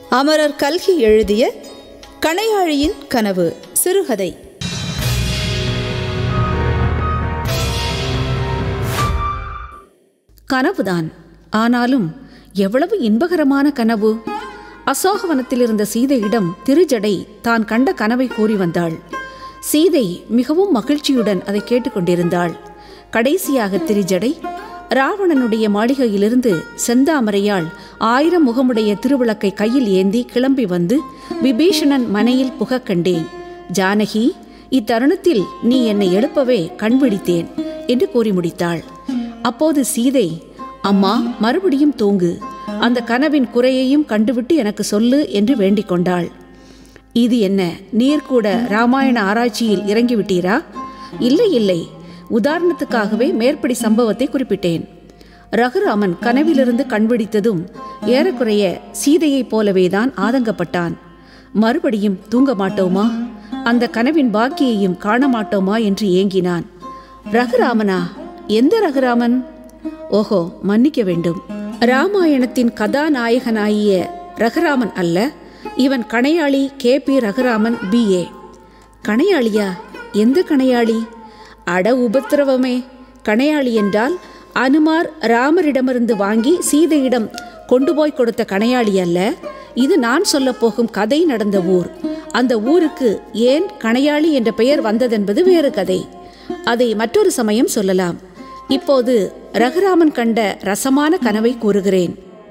அமரர் கல்கி எழுதிய கணையாழியின் கனவு சிறுகதை கனவுதான் ஆனாலும் எவ்வளவு இன்பகரமான கனவு அசோகவனத்தில் இருந்த சீதையிடம் திருஜடை தான் கண்ட கனவை கூறி வந்தாள் சீதை மிகவும் மகிழ்ச்சியுடன் அதை கேட்டுக்கொண்டிருந்தாள் கடைசியாக திருஜடை ராவணனுடைய மாளிகையிலிருந்து செந்தாமரையாள் ஆயிரம் முகமுடைய திருவிளக்கை கையில் ஏந்தி கிளம்பி வந்து விபீஷணன் மனையில் புகக் கண்டேன் ஜானகி இத்தருணத்தில் நீ என்னை எழுப்பவே கண்பிடித்தேன் என்று கூறி முடித்தாள் அப்போது சீதை அம்மா மறுபடியும் தூங்கு அந்த கனவின் குறையையும் கண்டுவிட்டு எனக்கு சொல்லு என்று வேண்டிக் கொண்டாள் இது என்ன நீர் கூட ராமாயண ஆராய்ச்சியில் இறங்கிவிட்டீரா இல்லை இல்லை உதாரணத்துக்காகவே மேற்படி சம்பவத்தை குறிப்பிட்டேன் ரகுராமன் கனவிலிருந்து கண்பிடித்ததும் ஏறக்குறைய சீதையைப் போலவேதான் ஆதங்கப்பட்டான் மறுபடியும் தூங்க மாட்டோமா அந்த கனவின் பாக்கியையும் காண மாட்டோமா என்று ஏங்கினான் ரகுராமனா எந்த ரகுராமன் ஓஹோ மன்னிக்க வேண்டும் ராமாயணத்தின் கதாநாயகனாகிய ரகுராமன் அல்ல இவன் கணையாளி கே பி ரகுராமன் பிஏ கணையாளியா எந்த கணையாளி அட உபத்திரவமே கணையாளி என்றால் அனுமார் ராமரிடமிருந்து வாங்கி சீதையிடம் கொண்டு போய் கொடுத்த கணையாளி அல்ல இது நான் சொல்லப் போகும் கதை நடந்த ஊர் அந்த ஊருக்கு ஏன் கணையாளி என்ற பெயர் வந்ததென்பது வேறு கதை அதை மற்றொரு சமயம் சொல்லலாம் இப்போது ரகுராமன் கண்ட ரசமான கனவை கூறுகிறேன்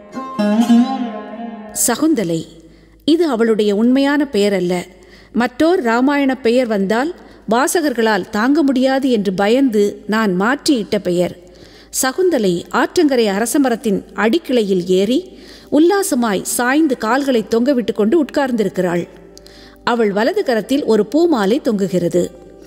சகுந்தலை இது அவளுடைய உண்மையான பெயர் அல்ல மற்றோர் ராமாயண பெயர் வந்தால் வாசகர்களால் தாங்க முடியாது என்று பயந்து நான் மாற்றியிட்ட பெயர் சகுந்தலை ஆற்றங்கரை அரசமரத்தின் அடிக்கிளையில் ஏறி உல்லாசமாய் சாய்ந்து கால்களை தொங்கவிட்டு கொண்டு உட்கார்ந்திருக்கிறாள் அவள் வலது கரத்தில் ஒரு பூமாலை தொங்குகிறது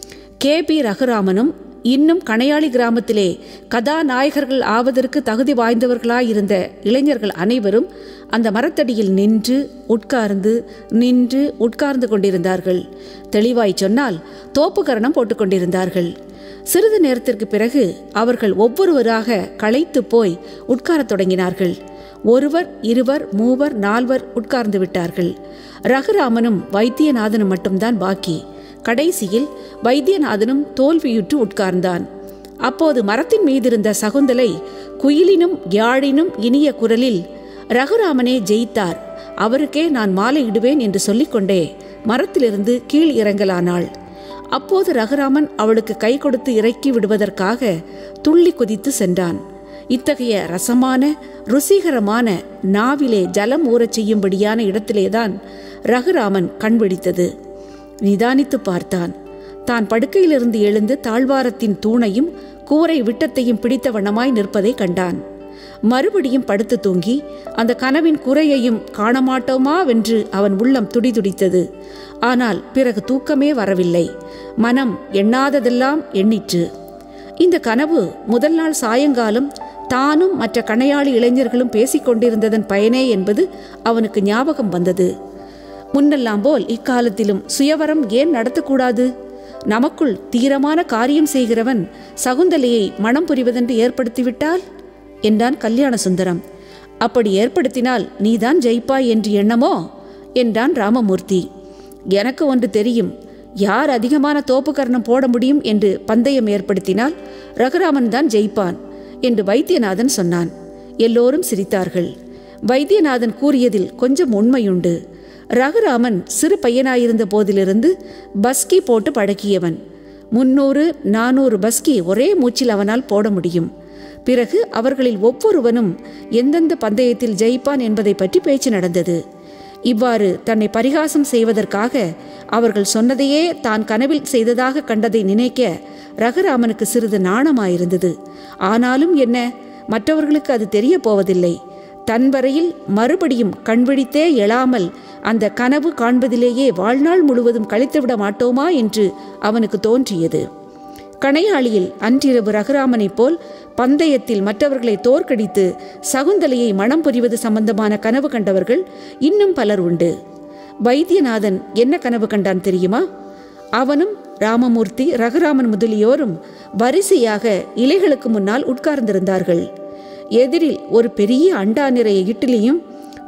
கே பி ரகுராமனும் இன்னும் கணையாளி கிராமத்திலே கதாநாயகர்கள் ஆவதற்கு தகுதி வாய்ந்தவர்களாயிருந்த இளைஞர்கள் அனைவரும் அந்த மரத்தடியில் நின்று உட்கார்ந்து நின்று உட்கார்ந்து கொண்டிருந்தார்கள் தெளிவாய் சொன்னால் தோப்புக்கரணம் போட்டுக்கொண்டிருந்தார்கள் சிறிது நேரத்திற்கு பிறகு அவர்கள் ஒவ்வொருவராக களைத்து போய் உட்காரத் தொடங்கினார்கள் ஒருவர் இருவர் மூவர் நால்வர் உட்கார்ந்து விட்டார்கள் ரகுராமனும் வைத்தியநாதனும் மட்டும்தான் பாக்கி கடைசியில் வைத்தியநாதனும் தோல்வியுற்று உட்கார்ந்தான் அப்போது மரத்தின் மீதிருந்த சகுந்தலை குயிலினும் யாழினும் இனிய குரலில் ரகுராமனே ஜெயித்தார் அவருக்கே நான் மாலையிடுவேன் என்று சொல்லிக்கொண்டே மரத்திலிருந்து கீழ் இறங்கலானாள் அப்போது ரகுராமன் அவளுக்கு கை கொடுத்து இறக்கி விடுவதற்காக துள்ளி குதித்து சென்றான் இத்தகைய ரசமான ருசிகரமான நாவிலே ஜலம் ஊறச் செய்யும்படியான இடத்திலேதான் ரகுராமன் கண்பிடித்தது நிதானித்து பார்த்தான் தான் படுக்கையிலிருந்து எழுந்து தாழ்வாரத்தின் தூணையும் கூரை விட்டத்தையும் பிடித்த வண்ணமாய் நிற்பதை கண்டான் மறுபடியும் படுத்து தூங்கி அந்த கனவின் குறையையும் காணமாட்டோமாவென்று அவன் உள்ளம் துடிதுடித்தது ஆனால் பிறகு தூக்கமே வரவில்லை மனம் எண்ணாததெல்லாம் எண்ணிற்று இந்த கனவு முதல் நாள் சாயங்காலம் தானும் மற்ற கணையாளி இளைஞர்களும் பேசிக்கொண்டிருந்ததன் பயனே என்பது அவனுக்கு ஞாபகம் வந்தது முன்னெல்லாம் போல் இக்காலத்திலும் சுயவரம் ஏன் நடத்தக்கூடாது நமக்குள் தீரமான காரியம் செய்கிறவன் சகுந்தலையை மனம் புரிவதென்று ஏற்படுத்திவிட்டால் என்றான் கல்யாண சுந்தரம் அப்படி ஏற்படுத்தினால் நீதான் ஜெயிப்பாய் என்று எண்ணமோ என்றான் ராமமூர்த்தி எனக்கு ஒன்று தெரியும் யார் அதிகமான தோப்புக்கரணம் போட முடியும் என்று பந்தயம் ஏற்படுத்தினால் ரகுராமன் தான் ஜெயிப்பான் என்று வைத்தியநாதன் சொன்னான் எல்லோரும் சிரித்தார்கள் வைத்தியநாதன் கூறியதில் கொஞ்சம் உண்மையுண்டு ரகுராமன் சிறு பையனாயிருந்த போதிலிருந்து பஸ்கி போட்டு பழக்கியவன் முன்னூறு நானூறு பஸ்கி ஒரே மூச்சில் அவனால் போட முடியும் பிறகு அவர்களில் ஒவ்வொருவனும் எந்தெந்த பந்தயத்தில் ஜெயிப்பான் என்பதை பற்றி பேச்சு நடந்தது இவ்வாறு தன்னை பரிகாசம் செய்வதற்காக அவர்கள் சொன்னதையே தான் கனவில் செய்ததாக கண்டதை நினைக்க ரகுராமனுக்கு சிறிது நாணமாயிருந்தது ஆனாலும் என்ன மற்றவர்களுக்கு அது தெரிய போவதில்லை தன் வரையில் மறுபடியும் கண்விழித்தே எழாமல் அந்த கனவு காண்பதிலேயே வாழ்நாள் முழுவதும் கழித்துவிட மாட்டோமா என்று அவனுக்கு தோன்றியது கணையாளியில் அன்றிரவு ரகுராமனைப் போல் பந்தயத்தில் மற்றவர்களை தோற்கடித்து சகுந்தலையை மனம் புரிவது சம்பந்தமான கனவு கண்டவர்கள் இன்னும் பலர் உண்டு வைத்தியநாதன் என்ன கனவு கண்டான் தெரியுமா அவனும் ராமமூர்த்தி ரகுராமன் முதலியோரும் வரிசையாக இலைகளுக்கு முன்னால் உட்கார்ந்திருந்தார்கள் எதிரில் ஒரு பெரிய அண்டா நிறைய இட்லியும்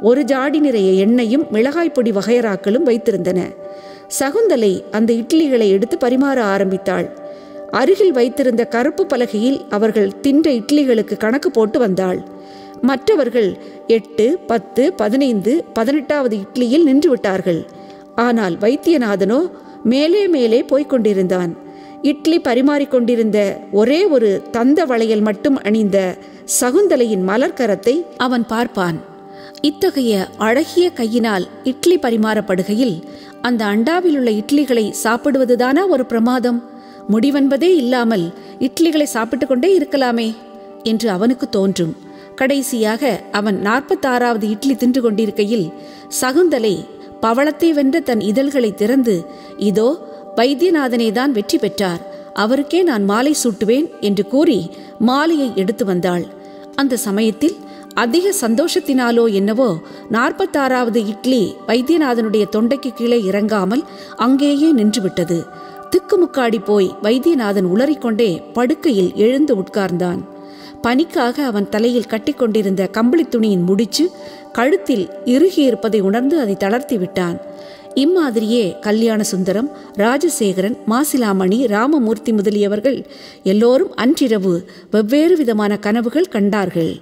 ஒரு ஜாடி நிறைய எண்ணெயும் மிளகாய் பொடி வகையறாக்களும் வைத்திருந்தன சகுந்தலை அந்த இட்லிகளை எடுத்து பரிமாற ஆரம்பித்தாள் அருகில் வைத்திருந்த கருப்பு பலகையில் அவர்கள் தின்ற இட்லிகளுக்கு கணக்கு போட்டு வந்தாள் மற்றவர்கள் எட்டு பத்து பதினைந்து பதினெட்டாவது இட்லியில் நின்று விட்டார்கள் ஆனால் வைத்தியநாதனோ மேலே மேலே போய்க் கொண்டிருந்தான் இட்லி பரிமாறிக்கொண்டிருந்த ஒரே ஒரு தந்த வளையல் மட்டும் அணிந்த சகுந்தலையின் மலர்க்கரத்தை அவன் பார்ப்பான் இத்தகைய அழகிய கையினால் இட்லி பரிமாறப்படுகையில் அந்த அண்டாவில் உள்ள இட்லிகளை சாப்பிடுவதுதானா ஒரு பிரமாதம் முடிவென்பதே இல்லாமல் இட்லிகளை சாப்பிட்டு கொண்டே இருக்கலாமே என்று அவனுக்கு தோன்றும் கடைசியாக அவன் நாற்பத்தாறாவது இட்லி தின்று கொண்டிருக்கையில் சகுந்தலை பவளத்தை வென்ற தன் இதழ்களை திறந்து இதோ வைத்தியநாதனே தான் வெற்றி பெற்றார் அவருக்கே நான் மாலை சூட்டுவேன் என்று கூறி மாலையை எடுத்து வந்தாள் அந்த சமயத்தில் அதிக சந்தோஷத்தினாலோ என்னவோ நாற்பத்தாறாவது இட்லி வைத்தியநாதனுடைய தொண்டைக்கு கீழே இறங்காமல் அங்கேயே நின்றுவிட்டது திக்குமுக்காடி போய் வைத்தியநாதன் உளறிக்கொண்டே படுக்கையில் எழுந்து உட்கார்ந்தான் பனிக்காக அவன் தலையில் கட்டிக்கொண்டிருந்த கம்பளி துணியின் முடிச்சு கழுத்தில் இறுகியிருப்பதை உணர்ந்து அதை தளர்த்தி விட்டான் இம்மாதிரியே கல்யாண சுந்தரம் ராஜசேகரன் மாசிலாமணி ராமமூர்த்தி முதலியவர்கள் எல்லோரும் அன்றிரவு வெவ்வேறு விதமான கனவுகள் கண்டார்கள்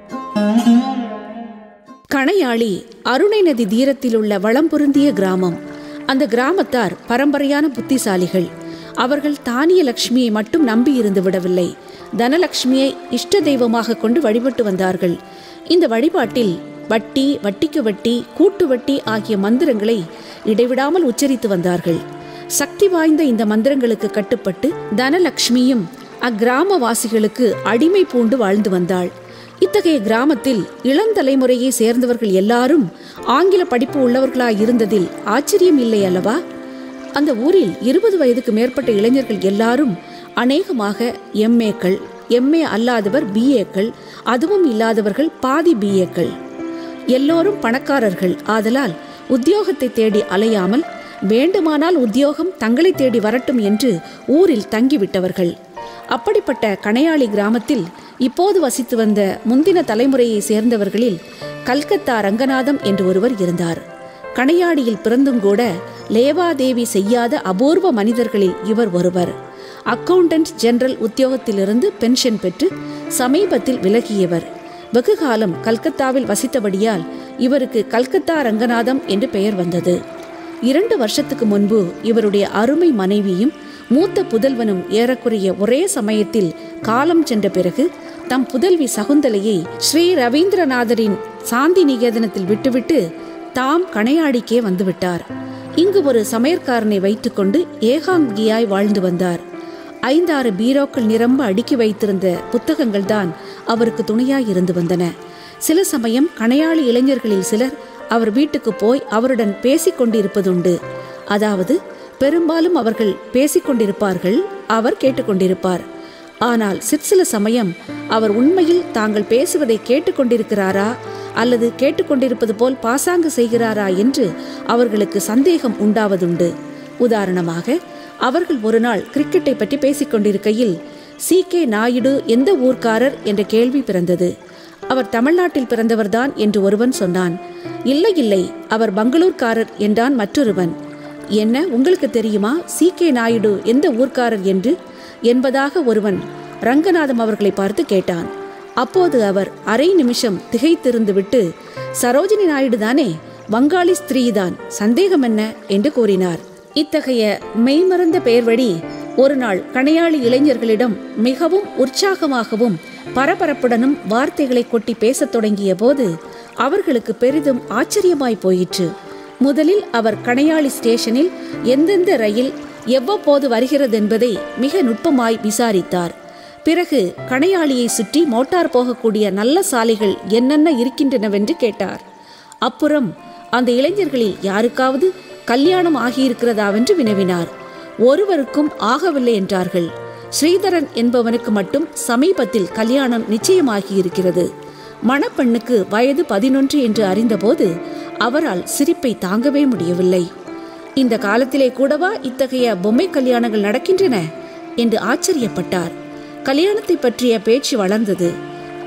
கணையாளி அருணை நதி தீரத்தில் உள்ள வளம் பொருந்திய கிராமம் அந்த கிராமத்தார் பரம்பரையான புத்திசாலிகள் அவர்கள் தானிய லட்சுமியை மட்டும் நம்பி இருந்து விடவில்லை தனலட்சுமியை இஷ்ட தெய்வமாக கொண்டு வழிபட்டு வந்தார்கள் இந்த வழிபாட்டில் வட்டி வட்டிக்கு வட்டி கூட்டு வட்டி ஆகிய மந்திரங்களை இடைவிடாமல் உச்சரித்து வந்தார்கள் சக்தி வாய்ந்த இந்த மந்திரங்களுக்கு கட்டுப்பட்டு தனலட்சுமியும் அக்கிராமவாசிகளுக்கு அடிமை பூண்டு வாழ்ந்து வந்தாள் இத்தகைய கிராமத்தில் இளந்தலைமுறையை சேர்ந்தவர்கள் எல்லாரும் ஆங்கில படிப்பு உள்ளவர்களாய் இருந்ததில் ஆச்சரியம் இல்லை அல்லவா அந்த ஊரில் இருபது வயதுக்கு மேற்பட்ட இளைஞர்கள் எல்லாரும் அநேகமாக எம்ஏக்கள் எம்ஏ அல்லாதவர் பிஏக்கள் அதுவும் இல்லாதவர்கள் பாதி பிஏக்கள் எல்லோரும் பணக்காரர்கள் ஆதலால் உத்தியோகத்தை தேடி அலையாமல் வேண்டுமானால் உத்தியோகம் தங்களை தேடி வரட்டும் என்று ஊரில் தங்கிவிட்டவர்கள் அப்படிப்பட்ட கணையாளி கிராமத்தில் இப்போது வசித்து வந்த முந்தின தலைமுறையை சேர்ந்தவர்களில் கல்கத்தா ரங்கநாதம் என்று ஒருவர் இருந்தார் கணையாடியில் பிறந்தும் கூட லேவாதேவி செய்யாத அபூர்வ மனிதர்களில் இவர் ஒருவர் அக்கவுண்டன்ட் ஜெனரல் உத்தியோகத்திலிருந்து பென்ஷன் பெற்று சமீபத்தில் விலகியவர் வெகு காலம் கல்கத்தாவில் வசித்தபடியால் இவருக்கு கல்கத்தா ரங்கநாதம் என்று பெயர் வந்தது இரண்டு வருஷத்துக்கு முன்பு இவருடைய அருமை மனைவியும் மூத்த புதல்வனும் ஏறக்குறைய ஒரே சமயத்தில் காலம் சென்ற பிறகு தம் புதல்வி சகுந்தலையை ஸ்ரீ ரவீந்திரநாதரின் சாந்தி நிகேதனத்தில் விட்டுவிட்டு தாம் கணையாடிக்கே வந்துவிட்டார் இங்கு ஒரு சமையற்காரனை வைத்துக்கொண்டு ஏகாங்கியாய் வாழ்ந்து வந்தார் ஐந்தாறு பீரோக்கள் நிரம்ப அடுக்கி வைத்திருந்த புத்தகங்கள் தான் அவருக்கு துணையாய் இருந்து வந்தன சில சமயம் கணையாளி இளைஞர்களில் சிலர் அவர் வீட்டுக்கு போய் அவருடன் பேசிக் கொண்டிருப்பதுண்டு அதாவது பெரும்பாலும் அவர்கள் பேசிக்கொண்டிருப்பார்கள் அவர் கேட்டுக்கொண்டிருப்பார் ஆனால் சிற்சில சமயம் அவர் உண்மையில் தாங்கள் பேசுவதை கேட்டுக்கொண்டிருக்கிறாரா அல்லது கேட்டுக்கொண்டிருப்பது போல் பாசாங்கு செய்கிறாரா என்று அவர்களுக்கு சந்தேகம் உண்டாவதுண்டு உதாரணமாக அவர்கள் ஒரு நாள் கிரிக்கெட்டை பற்றி பேசிக்கொண்டிருக்கையில் சி கே நாயுடு எந்த ஊர்க்காரர் என்ற கேள்வி பிறந்தது அவர் தமிழ்நாட்டில் பிறந்தவர்தான் என்று ஒருவன் சொன்னான் இல்லை இல்லை அவர் பங்களூர்காரர் என்றான் மற்றொருவன் என்ன உங்களுக்கு தெரியுமா சி கே நாயுடு எந்த ஊர்க்காரர் என்று என்பதாக ஒருவன் ரங்கநாதம் அவர்களை பார்த்து கேட்டான் அப்போது அவர் அரை நிமிஷம் திகைத்திருந்து விட்டு சரோஜினி நாயுடு தானே வங்காளி ஸ்திரீதான் சந்தேகம் என்ன என்று கூறினார் இத்தகைய மெய்மறந்த பெயர்வழி ஒரு நாள் கணையாளி இளைஞர்களிடம் மிகவும் உற்சாகமாகவும் பரபரப்புடனும் வார்த்தைகளை கொட்டி பேசத் தொடங்கிய போது அவர்களுக்கு பெரிதும் ஆச்சரியமாய் போயிற்று முதலில் அவர் கணையாளி ஸ்டேஷனில் எந்தெந்த ரயில் எவ்வப்போது வருகிறதென்பதை மிக நுட்பமாய் விசாரித்தார் பிறகு கணையாளியை சுற்றி மோட்டார் போகக்கூடிய நல்ல சாலைகள் என்னென்ன இருக்கின்றனவென்று கேட்டார் அப்புறம் அந்த இளைஞர்களில் யாருக்காவது கல்யாணம் ஆகியிருக்கிறதாவென்று வினவினார் ஒருவருக்கும் ஆகவில்லை என்றார்கள் ஸ்ரீதரன் என்பவனுக்கு மட்டும் சமீபத்தில் கல்யாணம் நிச்சயமாகியிருக்கிறது மணப்பெண்ணுக்கு வயது பதினொன்று என்று அறிந்தபோது அவரால் சிரிப்பை தாங்கவே முடியவில்லை இந்த காலத்திலே கூடவா இத்தகைய பொம்மை கல்யாணங்கள் நடக்கின்றன என்று ஆச்சரியப்பட்டார் கல்யாணத்தை பற்றிய பேச்சு வளர்ந்தது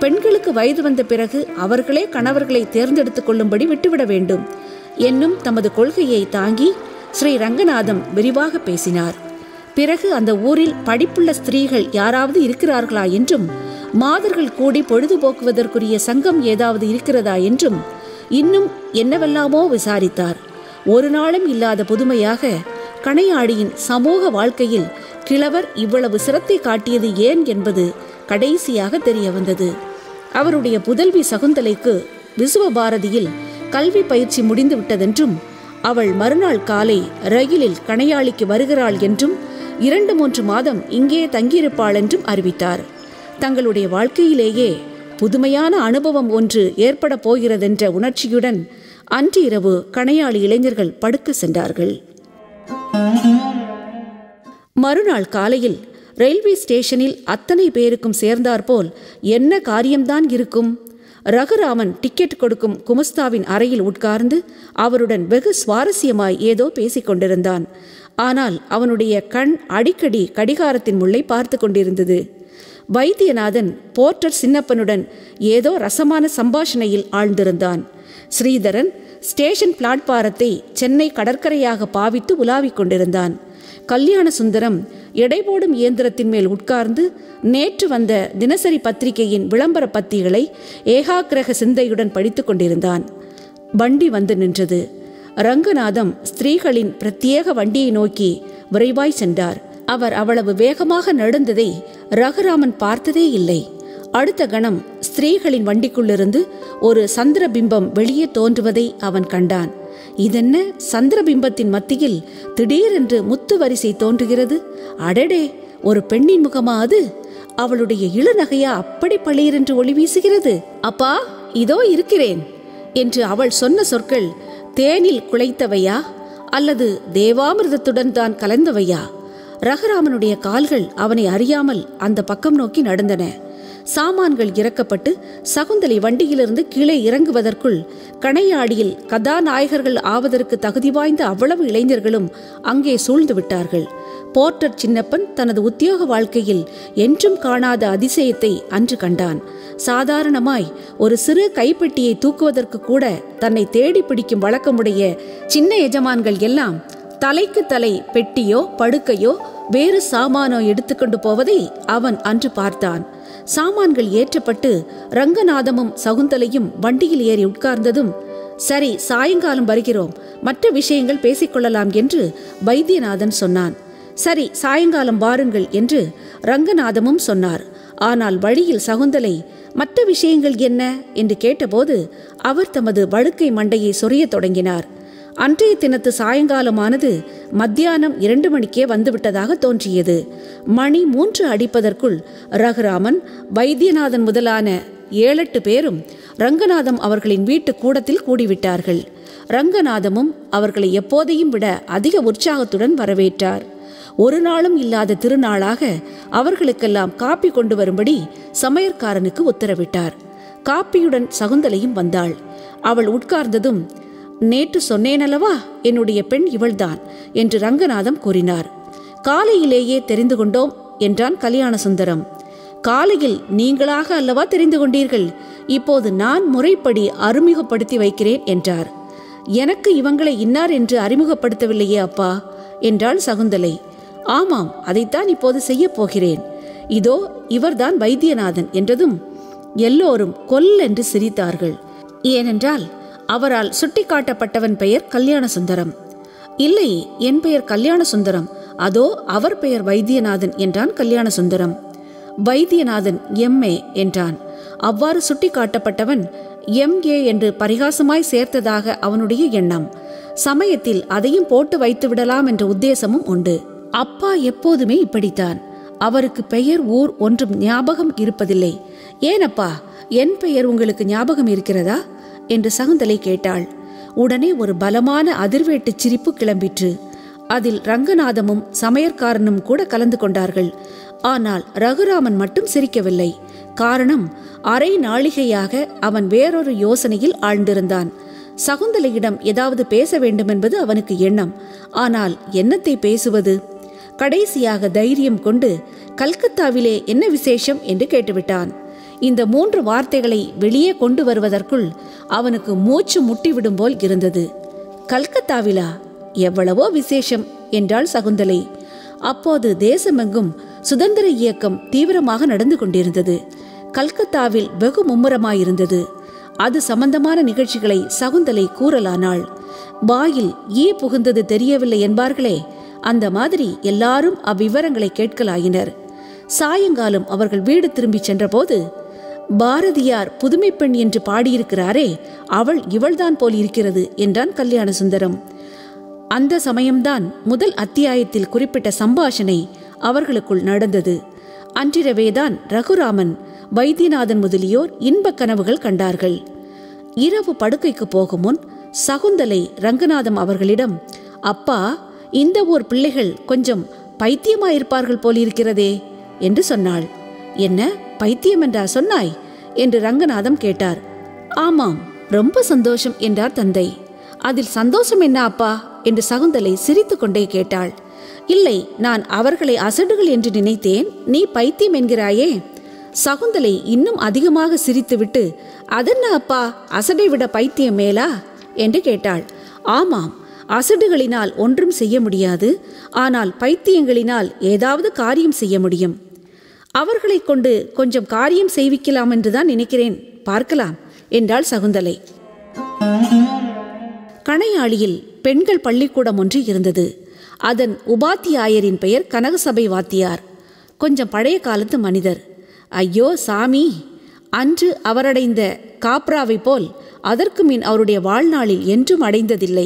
பெண்களுக்கு வயது வந்த பிறகு அவர்களே கணவர்களை தேர்ந்தெடுத்துக் கொள்ளும்படி விட்டுவிட வேண்டும் என்னும் தமது கொள்கையை தாங்கி ஸ்ரீ ரங்கநாதம் விரிவாக பேசினார் பிறகு அந்த ஊரில் படிப்புள்ள ஸ்திரீகள் யாராவது இருக்கிறார்களா என்றும் மாதர்கள் கூடி பொழுதுபோக்குவதற்குரிய சங்கம் ஏதாவது இருக்கிறதா என்றும் இன்னும் என்னவெல்லாமோ விசாரித்தார் ஒரு நாளும் இல்லாத புதுமையாக கணையாடியின் சமூக வாழ்க்கையில் கிழவர் இவ்வளவு சிரத்தை காட்டியது ஏன் என்பது கடைசியாக தெரிய வந்தது அவருடைய புதல்வி சகுந்தலைக்கு விசுவ பாரதியில் கல்வி பயிற்சி முடிந்து விட்டதென்றும் அவள் மறுநாள் காலை ரயிலில் கணையாளிக்கு வருகிறாள் என்றும் இரண்டு மூன்று மாதம் இங்கே தங்கியிருப்பாள் என்றும் அறிவித்தார் தங்களுடைய வாழ்க்கையிலேயே புதுமையான அனுபவம் ஒன்று ஏற்பட போகிறதென்ற உணர்ச்சியுடன் அன்று இரவு கணையாளி இளைஞர்கள் படுக்க சென்றார்கள் மறுநாள் காலையில் ரயில்வே ஸ்டேஷனில் அத்தனை பேருக்கும் சேர்ந்தாற்போல் என்ன காரியம்தான் இருக்கும் ரகுராமன் டிக்கெட் கொடுக்கும் குமஸ்தாவின் அறையில் உட்கார்ந்து அவருடன் வெகு சுவாரஸ்யமாய் ஏதோ பேசிக் கொண்டிருந்தான் ஆனால் அவனுடைய கண் அடிக்கடி கடிகாரத்தின் முள்ளை பார்த்து கொண்டிருந்தது வைத்தியநாதன் போர்ட்டர் சின்னப்பனுடன் ஏதோ ரசமான சம்பாஷணையில் ஆழ்ந்திருந்தான் ஸ்ரீதரன் ஸ்டேஷன் பிளாட்பாரத்தை சென்னை கடற்கரையாக பாவித்து உலாவிக் கொண்டிருந்தான் கல்யாண சுந்தரம் எடை போடும் இயந்திரத்தின் மேல் உட்கார்ந்து நேற்று வந்த தினசரி பத்திரிகையின் விளம்பர பத்திகளை ஏகாக்கிரக சிந்தையுடன் படித்து கொண்டிருந்தான் வண்டி வந்து நின்றது ரங்கநாதம் ஸ்திரீகளின் பிரத்யேக வண்டியை நோக்கி விரைவாய் சென்றார் அவர் அவ்வளவு வேகமாக நடந்ததை ரகுராமன் பார்த்ததே இல்லை அடுத்த கணம் ஸ்திரீகளின் வண்டிக்குள்ளிருந்து ஒரு சந்திர பிம்பம் வெளியே தோன்றுவதை அவன் கண்டான் இதென்ன சந்திர பிம்பத்தின் மத்தியில் திடீரென்று முத்து வரிசை தோன்றுகிறது அடடே ஒரு பெண்ணின் முகமா அது அவளுடைய இளநகையா அப்படி பளீரென்று ஒளி வீசுகிறது அப்பா இதோ இருக்கிறேன் என்று அவள் சொன்ன சொற்கள் தேனில் குலைத்தவையா அல்லது தேவாமிர்தத்துடன் தான் கலந்தவையா ரகுராமனுடைய கால்கள் அவனை அறியாமல் அந்த பக்கம் நோக்கி நடந்தன சாமான்கள் இறக்கப்பட்டு சகுந்தலை வண்டியிலிருந்து கீழே இறங்குவதற்குள் கணையாடியில் கதாநாயகர்கள் ஆவதற்கு தகுதி வாய்ந்த அவ்வளவு இளைஞர்களும் அங்கே சூழ்ந்து விட்டார்கள் போர்ட்டர் சின்னப்பன் தனது உத்தியோக வாழ்க்கையில் என்றும் காணாத அதிசயத்தை அன்று கண்டான் சாதாரணமாய் ஒரு சிறு கைப்பெட்டியை தூக்குவதற்கு கூட தன்னை தேடி பிடிக்கும் வழக்கமுடைய சின்ன எஜமான்கள் எல்லாம் தலைக்கு தலை பெட்டியோ படுக்கையோ வேறு சாமானோ எடுத்துக்கொண்டு போவதை அவன் அன்று பார்த்தான் சாமான்கள் ஏற்றப்பட்டு ரங்கநாதமும் சகுந்தலையும் வண்டியில் ஏறி உட்கார்ந்ததும் சரி சாயங்காலம் வருகிறோம் மற்ற விஷயங்கள் பேசிக்கொள்ளலாம் என்று வைத்தியநாதன் சொன்னான் சரி சாயங்காலம் வாருங்கள் என்று ரங்கநாதமும் சொன்னார் ஆனால் வழியில் சகுந்தலை மற்ற விஷயங்கள் என்ன என்று கேட்டபோது அவர் தமது வழுக்கை மண்டையை சொரியத் தொடங்கினார் அன்றைய தினத்து சாயங்காலமானது மத்தியானம் இரண்டு மணிக்கே வந்துவிட்டதாக தோன்றியது மணி மூன்று அடிப்பதற்குள் ரகுராமன் வைத்தியநாதன் முதலான ஏழெட்டு பேரும் ரங்கநாதம் அவர்களின் வீட்டு கூடத்தில் கூடிவிட்டார்கள் ரங்கநாதமும் அவர்களை எப்போதையும் விட அதிக உற்சாகத்துடன் வரவேற்றார் ஒரு நாளும் இல்லாத திருநாளாக அவர்களுக்கெல்லாம் காப்பி கொண்டு வரும்படி சமையற்காரனுக்கு உத்தரவிட்டார் காப்பியுடன் சகுந்தலையும் வந்தாள் அவள் உட்கார்ந்ததும் நேற்று சொன்னேனல்லவா என்னுடைய பெண் இவள்தான் என்று ரங்கநாதம் கூறினார் காலையிலேயே தெரிந்து கொண்டோம் என்றான் கல்யாண சுந்தரம் காலையில் நீங்களாக அல்லவா தெரிந்து கொண்டீர்கள் இப்போது நான் முறைப்படி அறிமுகப்படுத்தி வைக்கிறேன் என்றார் எனக்கு இவங்களை இன்னார் என்று அறிமுகப்படுத்தவில்லையே அப்பா என்றாள் சகுந்தலை ஆமாம் அதைத்தான் இப்போது செய்யப் போகிறேன் இதோ இவர்தான் வைத்தியநாதன் என்றதும் எல்லோரும் கொல்லென்று சிரித்தார்கள் ஏனென்றால் அவரால் சுட்டிக்காட்டப்பட்டவன் பெயர் கல்யாண சுந்தரம் இல்லை என் பெயர் கல்யாண சுந்தரம் அதோ அவர் பெயர் வைத்தியநாதன் என்றான் கல்யாண சுந்தரம் வைத்தியநாதன் எம்ஏ என்றான் அவ்வாறு சுட்டிக்காட்டப்பட்டவன் எம்ஏ என்று பரிகாசமாய் சேர்த்ததாக அவனுடைய எண்ணம் சமயத்தில் அதையும் போட்டு வைத்து விடலாம் என்ற உத்தேசமும் உண்டு அப்பா எப்போதுமே இப்படித்தான் அவருக்கு பெயர் ஊர் ஒன்றும் ஞாபகம் இருப்பதில்லை ஏனப்பா என் பெயர் உங்களுக்கு ஞாபகம் இருக்கிறதா என்று சகுந்தலை கேட்டாள் உடனே ஒரு பலமான அதிர்வேட்டு சிரிப்பு கிளம்பிற்று அதில் ரங்கநாதமும் சமையற்காரனும் கூட கலந்து கொண்டார்கள் ஆனால் ரகுராமன் மட்டும் சிரிக்கவில்லை காரணம் அரை நாளிகையாக அவன் வேறொரு யோசனையில் ஆழ்ந்திருந்தான் சகுந்தலையிடம் ஏதாவது பேச வேண்டுமென்பது அவனுக்கு எண்ணம் ஆனால் என்னத்தை பேசுவது கடைசியாக தைரியம் கொண்டு கல்கத்தாவிலே என்ன விசேஷம் என்று கேட்டுவிட்டான் இந்த மூன்று வார்த்தைகளை வெளியே கொண்டு வருவதற்குள் அவனுக்கு மூச்சு முட்டிவிடும் போல் இருந்தது கல்கத்தாவிலா எவ்வளவோ விசேஷம் என்றாள் சகுந்தலை அப்போது தேசமெங்கும் சுதந்திர இயக்கம் தீவிரமாக நடந்து கொண்டிருந்தது கல்கத்தாவில் வெகு மும்முரமாயிருந்தது அது சம்பந்தமான நிகழ்ச்சிகளை சகுந்தலை கூறலானாள் வாயில் ஈ புகுந்தது தெரியவில்லை என்பார்களே அந்த மாதிரி எல்லாரும் அவ்விவரங்களை கேட்கலாயினர் சாயங்காலம் அவர்கள் வீடு திரும்பிச் சென்றபோது பாரதியார் புதுமைப் பெண் என்று பாடியிருக்கிறாரே அவள் இவள்தான் போல் இருக்கிறது என்றான் கல்யாண சுந்தரம் அந்த சமயம்தான் முதல் அத்தியாயத்தில் குறிப்பிட்ட சம்பாஷணை அவர்களுக்குள் நடந்தது அன்றிரவேதான் ரகுராமன் வைத்தியநாதன் முதலியோர் இன்பக் கனவுகள் கண்டார்கள் இரவு படுக்கைக்கு போகும் முன் சகுந்தலை ரங்கநாதம் அவர்களிடம் அப்பா இந்த ஊர் பிள்ளைகள் கொஞ்சம் பைத்தியமாயிருப்பார்கள் போலிருக்கிறதே என்று சொன்னாள் என்ன பைத்தியம் என்றா சொன்னாய் என்று ரங்கநாதம் கேட்டார் ஆமாம் ரொம்ப சந்தோஷம் என்றார் தந்தை அதில் சந்தோஷம் என்ன அப்பா என்று சகுந்தலை சிரித்துக்கொண்டே கேட்டாள் இல்லை நான் அவர்களை அசடுகள் என்று நினைத்தேன் நீ பைத்தியம் என்கிறாயே சகுந்தலை இன்னும் அதிகமாக சிரித்துவிட்டு அதென்ன அப்பா அசடை விட பைத்தியம் மேலா என்று கேட்டாள் ஆமாம் அசடுகளினால் ஒன்றும் செய்ய முடியாது ஆனால் பைத்தியங்களினால் ஏதாவது காரியம் செய்ய முடியும் அவர்களை கொண்டு கொஞ்சம் காரியம் செய்விக்கலாம் என்றுதான் நினைக்கிறேன் பார்க்கலாம் என்றாள் சகுந்தலை கணையாளியில் பெண்கள் பள்ளிக்கூடம் ஒன்று இருந்தது அதன் உபாத்தியாயரின் பெயர் கனகசபை வாத்தியார் கொஞ்சம் பழைய காலத்து மனிதர் ஐயோ சாமி அன்று அவரடைந்த காப்ராவை போல் அதற்கு மின் அவருடைய வாழ்நாளில் என்றும் அடைந்ததில்லை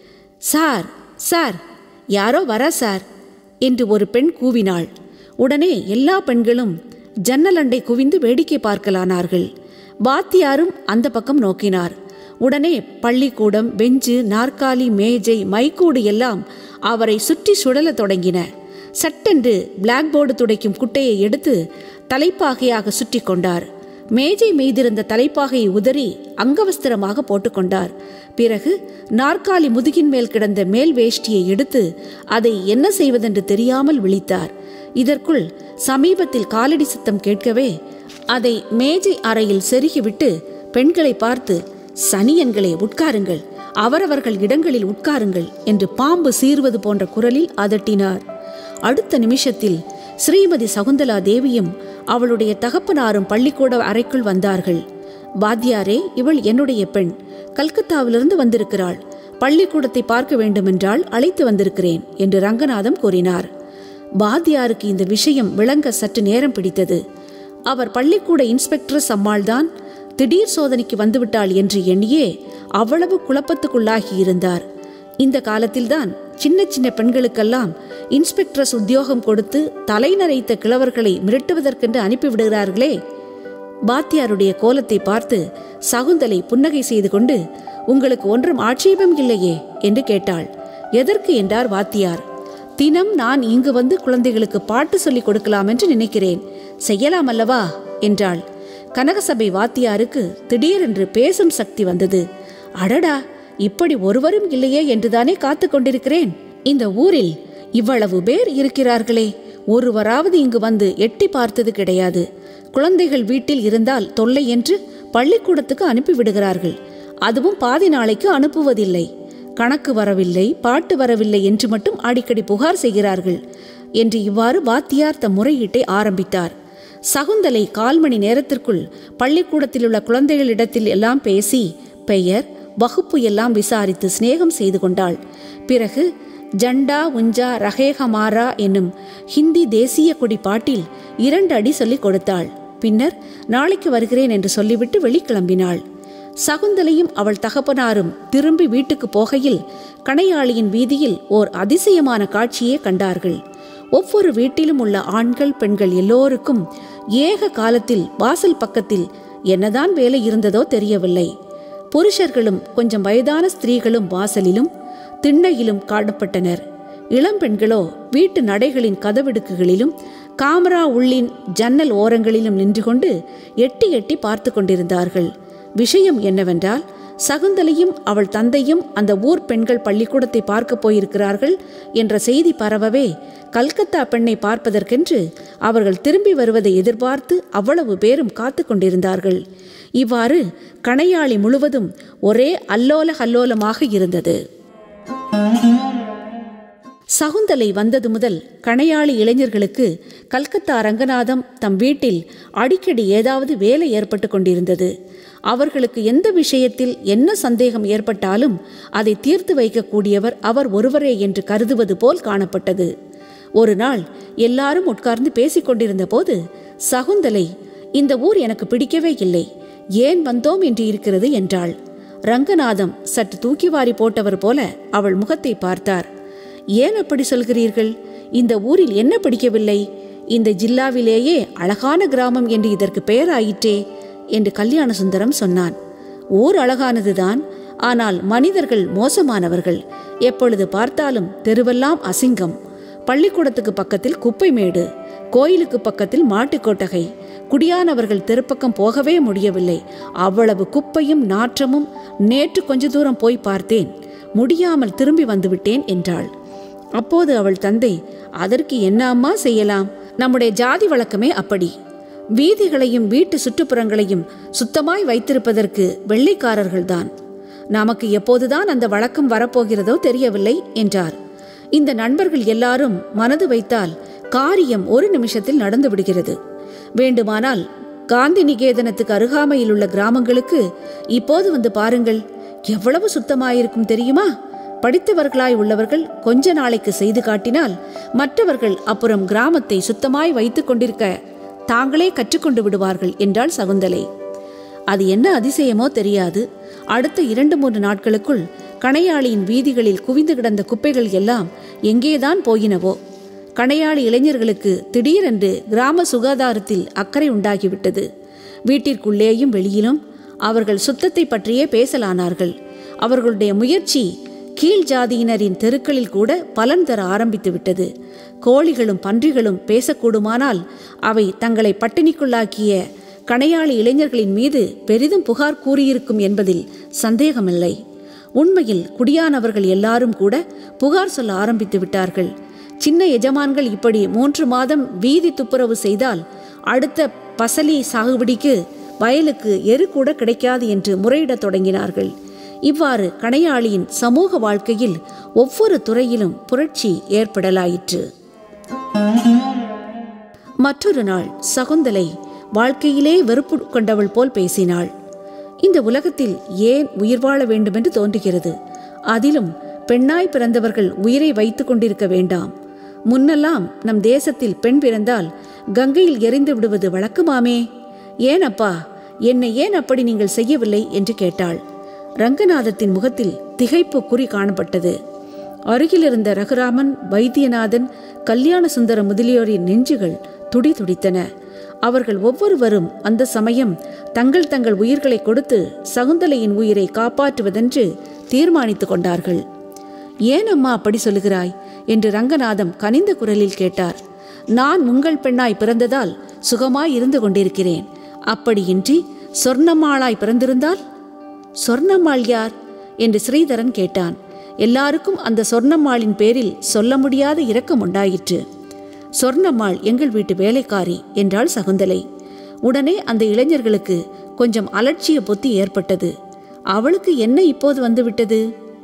சார் சார் யாரோ வரா சார் என்று ஒரு பெண் கூவினாள் உடனே எல்லா பெண்களும் ஜன்னலண்டை குவிந்து வேடிக்கை பார்க்கலானார்கள் வாத்தியாரும் அந்த பக்கம் நோக்கினார் உடனே பள்ளிக்கூடம் பெஞ்சு நாற்காலி மேஜை மைக்கூடு எல்லாம் அவரை சுற்றி சுழலத் தொடங்கின சட்டென்று பிளாக் போர்டு துடைக்கும் குட்டையை எடுத்து தலைப்பாகையாக சுற்றி கொண்டார் மேஜை மீதிருந்த தலைப்பாகையை உதறி அங்கவஸ்திரமாக போட்டுக்கொண்டார் பிறகு நாற்காலி முதுகின் மேல் கிடந்த மேல் வேஷ்டியை எடுத்து அதை என்ன செய்வதென்று தெரியாமல் விழித்தார் இதற்குள் சமீபத்தில் காலடி சத்தம் கேட்கவே அதை மேஜை அறையில் செருகிவிட்டு பெண்களை பார்த்து சனியன்களே உட்காருங்கள் அவரவர்கள் இடங்களில் உட்காருங்கள் என்று பாம்பு சீறுவது போன்ற குரலில் அதட்டினார் அடுத்த நிமிஷத்தில் ஸ்ரீமதி சகுந்தலா தேவியும் அவளுடைய தகப்பனாரும் பள்ளிக்கூட அறைக்குள் வந்தார்கள் வாத்தியாரே இவள் என்னுடைய பெண் கல்கத்தாவிலிருந்து வந்திருக்கிறாள் பள்ளிக்கூடத்தை பார்க்க வேண்டுமென்றால் அழைத்து வந்திருக்கிறேன் என்று ரங்கநாதம் கூறினார் வாத்தியாருக்கு இந்த விஷயம் விளங்க சற்று நேரம் பிடித்தது அவர் பள்ளிக்கூட இன்ஸ்பெக்டர் அம்மாள்தான் திடீர் சோதனைக்கு வந்துவிட்டாள் என்று எண்ணியே அவ்வளவு குழப்பத்துக்குள்ளாகி இருந்தார் இந்த காலத்தில்தான் சின்ன சின்ன பெண்களுக்கெல்லாம் இன்ஸ்பெக்டர்ஸ் உத்தியோகம் கொடுத்து தலை நரைத்த கிழவர்களை மிரட்டுவதற்கென்று அனுப்பிவிடுகிறார்களே பாத்தியாருடைய கோலத்தை பார்த்து சகுந்தலை புன்னகை செய்து கொண்டு உங்களுக்கு ஒன்றும் ஆட்சேபம் இல்லையே என்று கேட்டாள் எதற்கு என்றார் வாத்தியார் தினம் நான் இங்கு வந்து குழந்தைகளுக்கு பாட்டு சொல்லிக் கொடுக்கலாம் என்று நினைக்கிறேன் செய்யலாம் அல்லவா என்றாள் கனகசபை வாத்தியாருக்கு திடீரென்று பேசும் சக்தி வந்தது அடடா இப்படி ஒருவரும் இல்லையே என்றுதானே காத்து கொண்டிருக்கிறேன் இந்த ஊரில் இவ்வளவு பேர் இருக்கிறார்களே ஒருவராவது இங்கு வந்து எட்டி பார்த்தது கிடையாது குழந்தைகள் வீட்டில் இருந்தால் தொல்லை என்று பள்ளிக்கூடத்துக்கு அனுப்பிவிடுகிறார்கள் அதுவும் பாதி நாளைக்கு அனுப்புவதில்லை கணக்கு வரவில்லை பாட்டு வரவில்லை என்று மட்டும் அடிக்கடி புகார் செய்கிறார்கள் என்று இவ்வாறு வாத்தியார் தம் முறையீட்டை ஆரம்பித்தார் சகுந்தலை கால் மணி நேரத்திற்குள் பள்ளிக்கூடத்தில் உள்ள குழந்தைகளிடத்தில் எல்லாம் பேசி பெயர் வகுப்பு எல்லாம் விசாரித்து சிநேகம் செய்து கொண்டாள் பிறகு ஜண்டா உஞ்சா ரகேகமாரா என்னும் ஹிந்தி தேசிய கொடி பாட்டில் இரண்டு அடி சொல்லிக் கொடுத்தாள் பின்னர் நாளைக்கு வருகிறேன் என்று சொல்லிவிட்டு வெளிக்கிளம்பினாள் சகுந்தலையும் அவள் தகப்பனாரும் திரும்பி வீட்டுக்கு போகையில் கணையாளியின் வீதியில் ஓர் அதிசயமான காட்சியே கண்டார்கள் ஒவ்வொரு வீட்டிலும் உள்ள ஆண்கள் பெண்கள் எல்லோருக்கும் ஏக காலத்தில் வாசல் பக்கத்தில் என்னதான் வேலை இருந்ததோ தெரியவில்லை புருஷர்களும் கொஞ்சம் வயதான ஸ்திரீகளும் வாசலிலும் திண்ணையிலும் காணப்பட்டனர் இளம்பெண்களோ வீட்டு நடைகளின் கதவிடுக்குகளிலும் காமரா உள்ளின் ஜன்னல் ஓரங்களிலும் நின்று கொண்டு எட்டி எட்டி பார்த்து கொண்டிருந்தார்கள் விஷயம் என்னவென்றால் சகுந்தலையும் அவள் தந்தையும் அந்த ஊர் பெண்கள் பள்ளிக்கூடத்தை பார்க்க போயிருக்கிறார்கள் என்ற செய்தி பரவவே கல்கத்தா பெண்ணை பார்ப்பதற்கென்று அவர்கள் திரும்பி வருவதை எதிர்பார்த்து அவ்வளவு பேரும் காத்து கொண்டிருந்தார்கள் இவ்வாறு கணையாளி முழுவதும் ஒரே அல்லோல கல்லோலமாக இருந்தது சகுந்தலை வந்தது முதல் கணையாளி இளைஞர்களுக்கு கல்கத்தா ரங்கநாதம் தம் வீட்டில் அடிக்கடி ஏதாவது வேலை ஏற்பட்டு கொண்டிருந்தது அவர்களுக்கு எந்த விஷயத்தில் என்ன சந்தேகம் ஏற்பட்டாலும் அதை தீர்த்து வைக்கக்கூடியவர் அவர் ஒருவரே என்று கருதுவது போல் காணப்பட்டது ஒரு நாள் எல்லாரும் உட்கார்ந்து பேசிக் கொண்டிருந்த போது சகுந்தலை இந்த ஊர் எனக்கு பிடிக்கவே இல்லை ஏன் வந்தோம் என்று இருக்கிறது என்றாள் ரங்கநாதம் சற்று தூக்கி வாரி போட்டவர் போல அவள் முகத்தை பார்த்தார் ஏன் அப்படி சொல்கிறீர்கள் இந்த ஊரில் என்ன பிடிக்கவில்லை இந்த ஜில்லாவிலேயே அழகான கிராமம் என்று இதற்கு பெயர் ஆயிற்றே என்று கல்யாண சுந்தரம் சொன்னான் ஊர் அழகானதுதான் ஆனால் மனிதர்கள் மோசமானவர்கள் எப்பொழுது பார்த்தாலும் தெருவெல்லாம் அசிங்கம் பள்ளிக்கூடத்துக்கு பக்கத்தில் குப்பை மேடு கோயிலுக்கு பக்கத்தில் மாட்டுக்கொட்டகை குடியானவர்கள் தெருப்பக்கம் போகவே முடியவில்லை அவ்வளவு குப்பையும் நாற்றமும் நேற்று கொஞ்ச தூரம் போய் பார்த்தேன் முடியாமல் திரும்பி வந்துவிட்டேன் என்றாள் அப்போது அவள் தந்தை அதற்கு என்ன அம்மா செய்யலாம் நம்முடைய ஜாதி வழக்கமே அப்படி வீதிகளையும் வீட்டு சுற்றுப்புறங்களையும் சுத்தமாய் வைத்திருப்பதற்கு வெள்ளைக்காரர்கள்தான் நமக்கு எப்போதுதான் அந்த வழக்கம் வரப்போகிறதோ தெரியவில்லை என்றார் இந்த நண்பர்கள் எல்லாரும் மனது வைத்தால் காரியம் ஒரு நிமிஷத்தில் நடந்து விடுகிறது வேண்டுமானால் காந்தி நிகேதனத்துக்கு அருகாமையில் உள்ள கிராமங்களுக்கு இப்போது வந்து பாருங்கள் எவ்வளவு சுத்தமாயிருக்கும் தெரியுமா படித்தவர்களாய் உள்ளவர்கள் கொஞ்ச நாளைக்கு செய்து காட்டினால் மற்றவர்கள் அப்புறம் கிராமத்தை சுத்தமாய் வைத்துக் கொண்டிருக்க தாங்களே கற்றுக்கொண்டு விடுவார்கள் என்றாள் சகுந்தலை அது என்ன அதிசயமோ தெரியாது அடுத்த இரண்டு மூன்று நாட்களுக்குள் கணையாளியின் வீதிகளில் குவிந்து கிடந்த குப்பைகள் எல்லாம் எங்கேதான் போயினவோ கணையாளி இளைஞர்களுக்கு திடீரென்று கிராம சுகாதாரத்தில் அக்கறை உண்டாகிவிட்டது வீட்டிற்குள்ளேயும் வெளியிலும் அவர்கள் சுத்தத்தை பற்றியே பேசலானார்கள் அவர்களுடைய முயற்சி கீழ் ஜாதியினரின் தெருக்களில் கூட பலன் தர ஆரம்பித்து விட்டது கோழிகளும் பன்றிகளும் பேசக்கூடுமானால் அவை தங்களை பட்டினிக்குள்ளாக்கிய கணையாளி இளைஞர்களின் மீது பெரிதும் புகார் கூறியிருக்கும் என்பதில் சந்தேகமில்லை உண்மையில் குடியானவர்கள் எல்லாரும் கூட புகார் சொல்ல ஆரம்பித்து விட்டார்கள் சின்ன எஜமான்கள் இப்படி மூன்று மாதம் வீதி துப்புரவு செய்தால் அடுத்த பசலி சாகுபடிக்கு வயலுக்கு எரு கூட கிடைக்காது என்று முறையிடத் தொடங்கினார்கள் இவ்வாறு கணையாளியின் சமூக வாழ்க்கையில் ஒவ்வொரு துறையிலும் புரட்சி ஏற்படலாயிற்று மற்றொரு நாள் சகுந்தலை வாழ்க்கையிலே வெறுப்பு கொண்டவள் போல் பேசினாள் இந்த உலகத்தில் ஏன் உயிர் வாழ வேண்டுமென்று தோன்றுகிறது அதிலும் பெண்ணாய் பிறந்தவர்கள் உயிரை வைத்துக் கொண்டிருக்க வேண்டாம் முன்னெல்லாம் நம் தேசத்தில் பெண் பிறந்தால் கங்கையில் எரிந்து விடுவது வழக்கமாமே ஏன் அப்பா என்னை ஏன் அப்படி நீங்கள் செய்யவில்லை என்று கேட்டாள் ரங்கநாதத்தின் முகத்தில் திகைப்பு குறி காணப்பட்டது அருகிலிருந்த ரகுராமன் வைத்தியநாதன் கல்யாண சுந்தர முதலியோரின் நெஞ்சுகள் துடி துடித்தன அவர்கள் ஒவ்வொருவரும் அந்த சமயம் தங்கள் தங்கள் உயிர்களை கொடுத்து சகுந்தலையின் உயிரை காப்பாற்றுவதென்று தீர்மானித்துக் கொண்டார்கள் ஏன் அம்மா அப்படி சொல்லுகிறாய் என்று ரங்கநாதம் கனிந்த குரலில் கேட்டார் நான் உங்கள் பெண்ணாய் பிறந்ததால் சுகமாய் இருந்து கொண்டிருக்கிறேன் அப்படியின்றி சொர்ணம்மாளாய் பிறந்திருந்தால் சொர்ணம்மாள் யார் என்று ஸ்ரீதரன் கேட்டான் எல்லாருக்கும் அந்த சொர்ணம்மாளின் பேரில் சொல்ல முடியாத இரக்கம் உண்டாயிற்று சொர்ணம்மாள் எங்கள் வீட்டு வேலைக்காரி என்றாள் சகுந்தலை உடனே அந்த இளைஞர்களுக்கு கொஞ்சம் அலட்சிய புத்தி ஏற்பட்டது அவளுக்கு என்ன இப்போது வந்துவிட்டது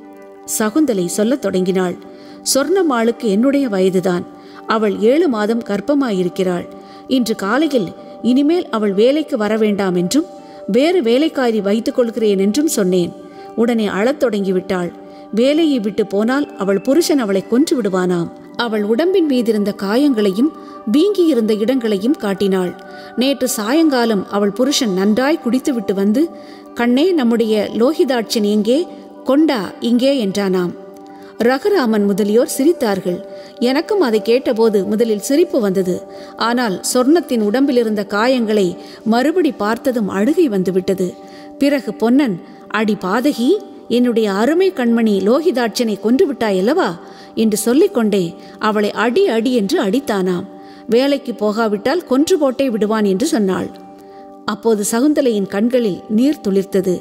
சகுந்தலை சொல்லத் தொடங்கினாள் சொர்ணம்மாளுக்கு என்னுடைய வயதுதான் அவள் ஏழு மாதம் கர்ப்பமாயிருக்கிறாள் இன்று காலையில் இனிமேல் அவள் வேலைக்கு வர வேண்டாம் என்றும் வேறு வேலைக்காரி வைத்துக் கொள்கிறேன் என்றும் சொன்னேன் உடனே அழத் தொடங்கிவிட்டாள் வேலையை விட்டு போனால் அவள் புருஷன் அவளை கொன்று விடுவானாம் அவள் உடம்பின் மீதிருந்த காயங்களையும் வீங்கியிருந்த இடங்களையும் காட்டினாள் நேற்று சாயங்காலம் அவள் புருஷன் நன்றாய் குடித்துவிட்டு வந்து கண்ணே நம்முடைய லோகிதாட்சன் எங்கே கொண்டா இங்கே என்றானாம் ரகுராமன் முதலியோர் சிரித்தார்கள் எனக்கும் அதை கேட்டபோது முதலில் சிரிப்பு வந்தது ஆனால் சொர்ணத்தின் உடம்பில் இருந்த காயங்களை மறுபடி பார்த்ததும் அழுகை வந்துவிட்டது பிறகு பொன்னன் அடி பாதகி என்னுடைய அருமை கண்மணி லோகிதாட்சனை கொன்று விட்டாயல்லவா என்று சொல்லிக்கொண்டே அவளை அடி அடி என்று அடித்தானாம் வேலைக்கு போகாவிட்டால் கொன்று போட்டே விடுவான் என்று சொன்னாள் அப்போது சகுந்தலையின் கண்களில் நீர் துளிர்த்தது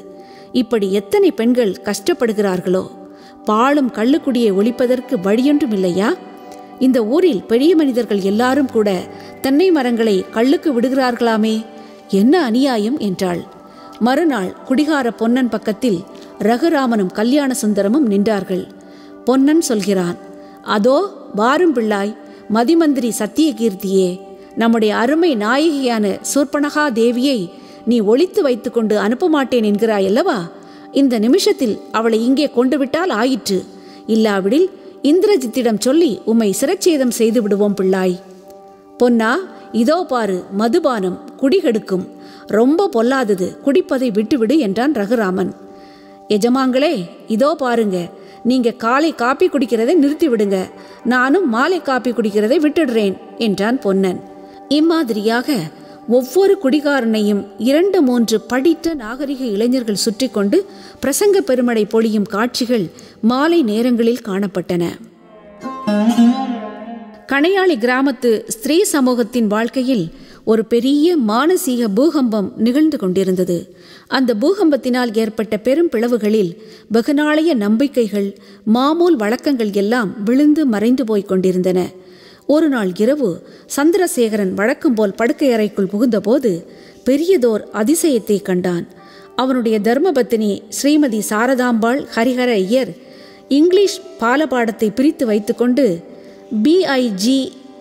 இப்படி எத்தனை பெண்கள் கஷ்டப்படுகிறார்களோ பாழும் கள்ளுக்குடியை ஒழிப்பதற்கு வழியொன்றும் இல்லையா இந்த ஊரில் பெரிய மனிதர்கள் எல்லாரும் கூட தென்னை மரங்களை கள்ளுக்கு விடுகிறார்களாமே என்ன அநியாயம் என்றாள் மறுநாள் குடிகார பொன்னன் பக்கத்தில் ரகுராமனும் கல்யாண சுந்தரமும் நின்றார்கள் பொன்னன் சொல்கிறான் அதோ வாரும் பிள்ளாய் மதிமந்திரி சத்தியகீர்த்தியே நம்முடைய அருமை நாயகியான சூர்பனகா தேவியை நீ ஒளித்து வைத்துக்கொண்டு அனுப்ப மாட்டேன் என்கிறாய் அல்லவா இந்த நிமிஷத்தில் அவளை இங்கே கொண்டு விட்டால் ஆயிற்று இல்லாவிடில் இந்திரஜித்திடம் சொல்லி உம்மை சிரச்சேதம் செய்து விடுவோம் பிள்ளாய் பொன்னா இதோ பாரு மதுபானம் குடிகெடுக்கும் ரொம்ப பொல்லாதது குடிப்பதை விட்டுவிடு என்றான் ரகுராமன் எஜமாங்களே இதோ பாருங்க நீங்க காலை காப்பி குடிக்கிறதை நிறுத்தி விடுங்க நானும் மாலை காப்பி குடிக்கிறதை விட்டுடுறேன் என்றான் பொன்னன் இம்மாதிரியாக ஒவ்வொரு குடிகாரனையும் இரண்டு மூன்று படித்த நாகரிக இளைஞர்கள் சுற்றி கொண்டு பிரசங்க பெருமடை பொழியும் காட்சிகள் மாலை நேரங்களில் காணப்பட்டன கணையாளி கிராமத்து ஸ்திரீ சமூகத்தின் வாழ்க்கையில் ஒரு பெரிய மானசீக பூகம்பம் நிகழ்ந்து கொண்டிருந்தது அந்த பூகம்பத்தினால் ஏற்பட்ட பெரும் பிளவுகளில் வெகுநாளைய நம்பிக்கைகள் மாமூல் வழக்கங்கள் எல்லாம் விழுந்து மறைந்து போய்க் கொண்டிருந்தன ஒரு நாள் இரவு சந்திரசேகரன் வழக்கம் போல் படுக்கை அறைக்குள் புகுந்தபோது பெரியதோர் அதிசயத்தை கண்டான் அவனுடைய தர்மபத்தினி ஸ்ரீமதி சாரதாம்பாள் ஹரிஹர ஐயர் இங்கிலீஷ் பாலபாடத்தை பிரித்து வைத்துக்கொண்டு பிஐஜி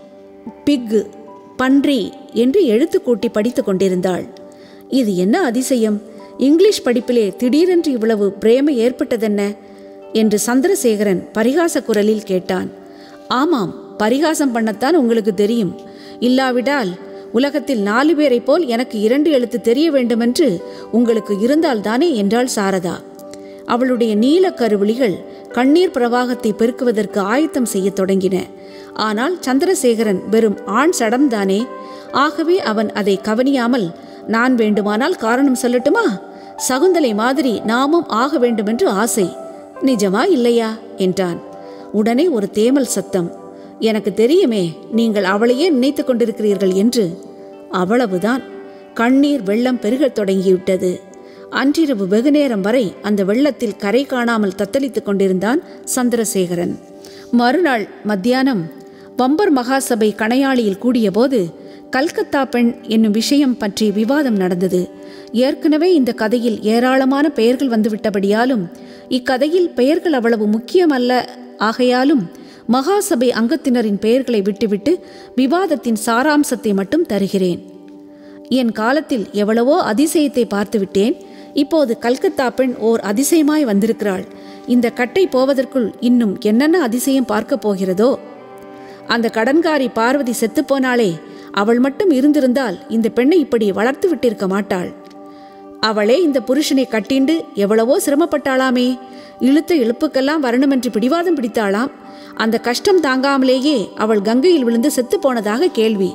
பிக் பன்றி என்று எழுத்து கூட்டி படித்து கொண்டிருந்தாள் இது என்ன அதிசயம் இங்கிலீஷ் படிப்பிலே திடீரென்று இவ்வளவு பிரேமை ஏற்பட்டதென்ன என்று சந்திரசேகரன் பரிகாச குரலில் கேட்டான் ஆமாம் பரிகாசம் பண்ணத்தான் உங்களுக்கு தெரியும் இல்லாவிடால் உலகத்தில் நாலு பேரைப் போல் எனக்கு இரண்டு எழுத்து தெரிய வேண்டுமென்று உங்களுக்கு இருந்தால்தானே என்றாள் சாரதா அவளுடைய நீல கருவிழிகள் கண்ணீர் பிரவாகத்தை பெருக்குவதற்கு ஆயத்தம் செய்யத் தொடங்கின ஆனால் சந்திரசேகரன் வெறும் ஆண் சடம்தானே ஆகவே அவன் அதை கவனியாமல் நான் வேண்டுமானால் காரணம் சொல்லட்டுமா சகுந்தலை மாதிரி நாமும் ஆக வேண்டுமென்று ஆசை நிஜமா இல்லையா என்றான் உடனே ஒரு தேமல் சத்தம் எனக்கு தெரியுமே நீங்கள் அவளையே நினைத்து கொண்டிருக்கிறீர்கள் என்று அவ்வளவுதான் கண்ணீர் வெள்ளம் பெருகத் தொடங்கிவிட்டது அன்றிரவு வெகுநேரம் வரை அந்த வெள்ளத்தில் கரை காணாமல் தத்தளித்துக் கொண்டிருந்தான் சந்திரசேகரன் மறுநாள் மத்தியானம் வம்பர் மகாசபை கணையாளியில் கூடியபோது கல்கத்தா பெண் என்னும் விஷயம் பற்றி விவாதம் நடந்தது ஏற்கனவே இந்த கதையில் ஏராளமான பெயர்கள் வந்துவிட்டபடியாலும் இக்கதையில் பெயர்கள் அவ்வளவு முக்கியமல்ல ஆகையாலும் மகாசபை அங்கத்தினரின் பெயர்களை விட்டுவிட்டு விவாதத்தின் சாராம்சத்தை மட்டும் தருகிறேன் என் காலத்தில் எவ்வளவோ அதிசயத்தை பார்த்துவிட்டேன் இப்போது கல்கத்தா பெண் ஓர் அதிசயமாய் வந்திருக்கிறாள் இந்த கட்டை போவதற்குள் இன்னும் என்னென்ன அதிசயம் பார்க்கப் போகிறதோ அந்த கடன்காரி பார்வதி செத்துப்போனாளே அவள் மட்டும் இருந்திருந்தால் இந்த பெண்ணை இப்படி வளர்த்து விட்டிருக்க மாட்டாள் அவளே இந்த புருஷனை கட்டிண்டு எவ்வளவோ சிரமப்பட்டாளாமே இழுத்த இழுப்புக்கெல்லாம் வரணுமென்று பிடிவாதம் பிடித்தாளாம் அந்த கஷ்டம் தாங்காமலேயே அவள் கங்கையில் விழுந்து செத்து போனதாக கேள்வி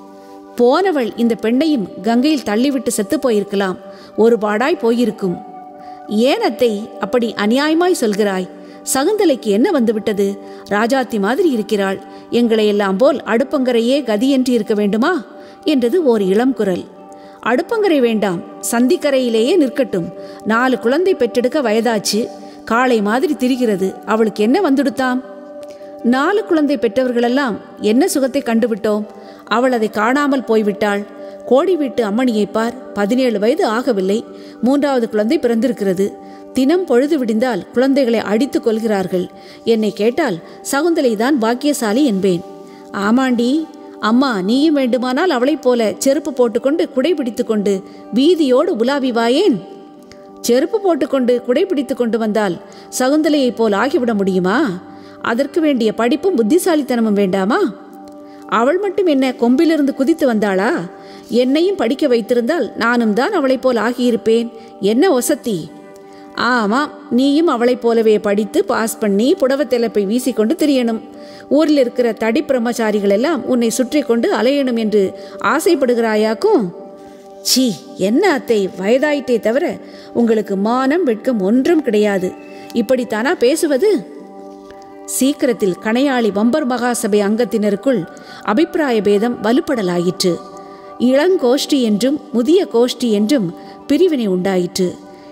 போனவள் இந்த பெண்ணையும் கங்கையில் தள்ளிவிட்டு செத்து போயிருக்கலாம் ஒரு பாடாய் போயிருக்கும் ஏன் அத்தை அப்படி அநியாயமாய் சொல்கிறாய் சகுந்தலைக்கு என்ன வந்துவிட்டது ராஜாத்தி மாதிரி இருக்கிறாள் எங்களை எல்லாம் போல் அடுப்பங்கரையே கதியென்று இருக்க வேண்டுமா என்றது ஓர் இளம் குரல் அடுப்பங்கரை வேண்டாம் சந்திக்கரையிலேயே நிற்கட்டும் நாலு குழந்தை பெற்றெடுக்க வயதாச்சு காளை மாதிரி திரிகிறது அவளுக்கு என்ன வந்துடுத்தாம் நாலு குழந்தை பெற்றவர்களெல்லாம் என்ன சுகத்தை கண்டுவிட்டோம் அவள் அதை காணாமல் போய்விட்டாள் கோடி வீட்டு அம்மணியை பார் பதினேழு வயது ஆகவில்லை மூன்றாவது குழந்தை பிறந்திருக்கிறது தினம் பொழுது விடிந்தால் குழந்தைகளை அடித்துக் கொள்கிறார்கள் என்னை கேட்டால் சகுந்தலை தான் பாக்கியசாலி என்பேன் ஆமாண்டி அம்மா நீயும் வேண்டுமானால் அவளைப் போல செருப்பு போட்டுக்கொண்டு குடை பிடித்துக்கொண்டு வீதியோடு உலாவி வாயேன் செருப்பு போட்டுக்கொண்டு குடை பிடித்து கொண்டு வந்தால் சகுந்தலையைப் போல் ஆகிவிட முடியுமா அதற்கு வேண்டிய படிப்பும் புத்திசாலித்தனமும் வேண்டாமா அவள் மட்டும் என்ன கொம்பிலிருந்து குதித்து வந்தாளா என்னையும் படிக்க வைத்திருந்தால் நானும் தான் அவளைப் போல் ஆகியிருப்பேன் என்ன ஒசத்தி ஆமாம் நீயும் அவளைப் போலவே படித்து பாஸ் பண்ணி புடவத்தெலப்பை வீசிக்கொண்டு திரியணும் ஊரில் இருக்கிற தடி பிரம்மச்சாரிகள் எல்லாம் உன்னை சுற்றி கொண்டு அலையணும் என்று ஆசைப்படுகிறாயாக்கும் சீ என்ன அத்தை வயதாயிட்டே தவிர உங்களுக்கு மானம் வெட்கம் ஒன்றும் கிடையாது இப்படித்தானா பேசுவது சீக்கிரத்தில் கணையாளி வம்பர் மகாசபை அங்கத்தினருக்குள் அபிப்பிராய பேதம் வலுப்படலாயிற்று இளங்கோஷ்டி என்றும் முதிய கோஷ்டி என்றும் பிரிவினை உண்டாயிற்று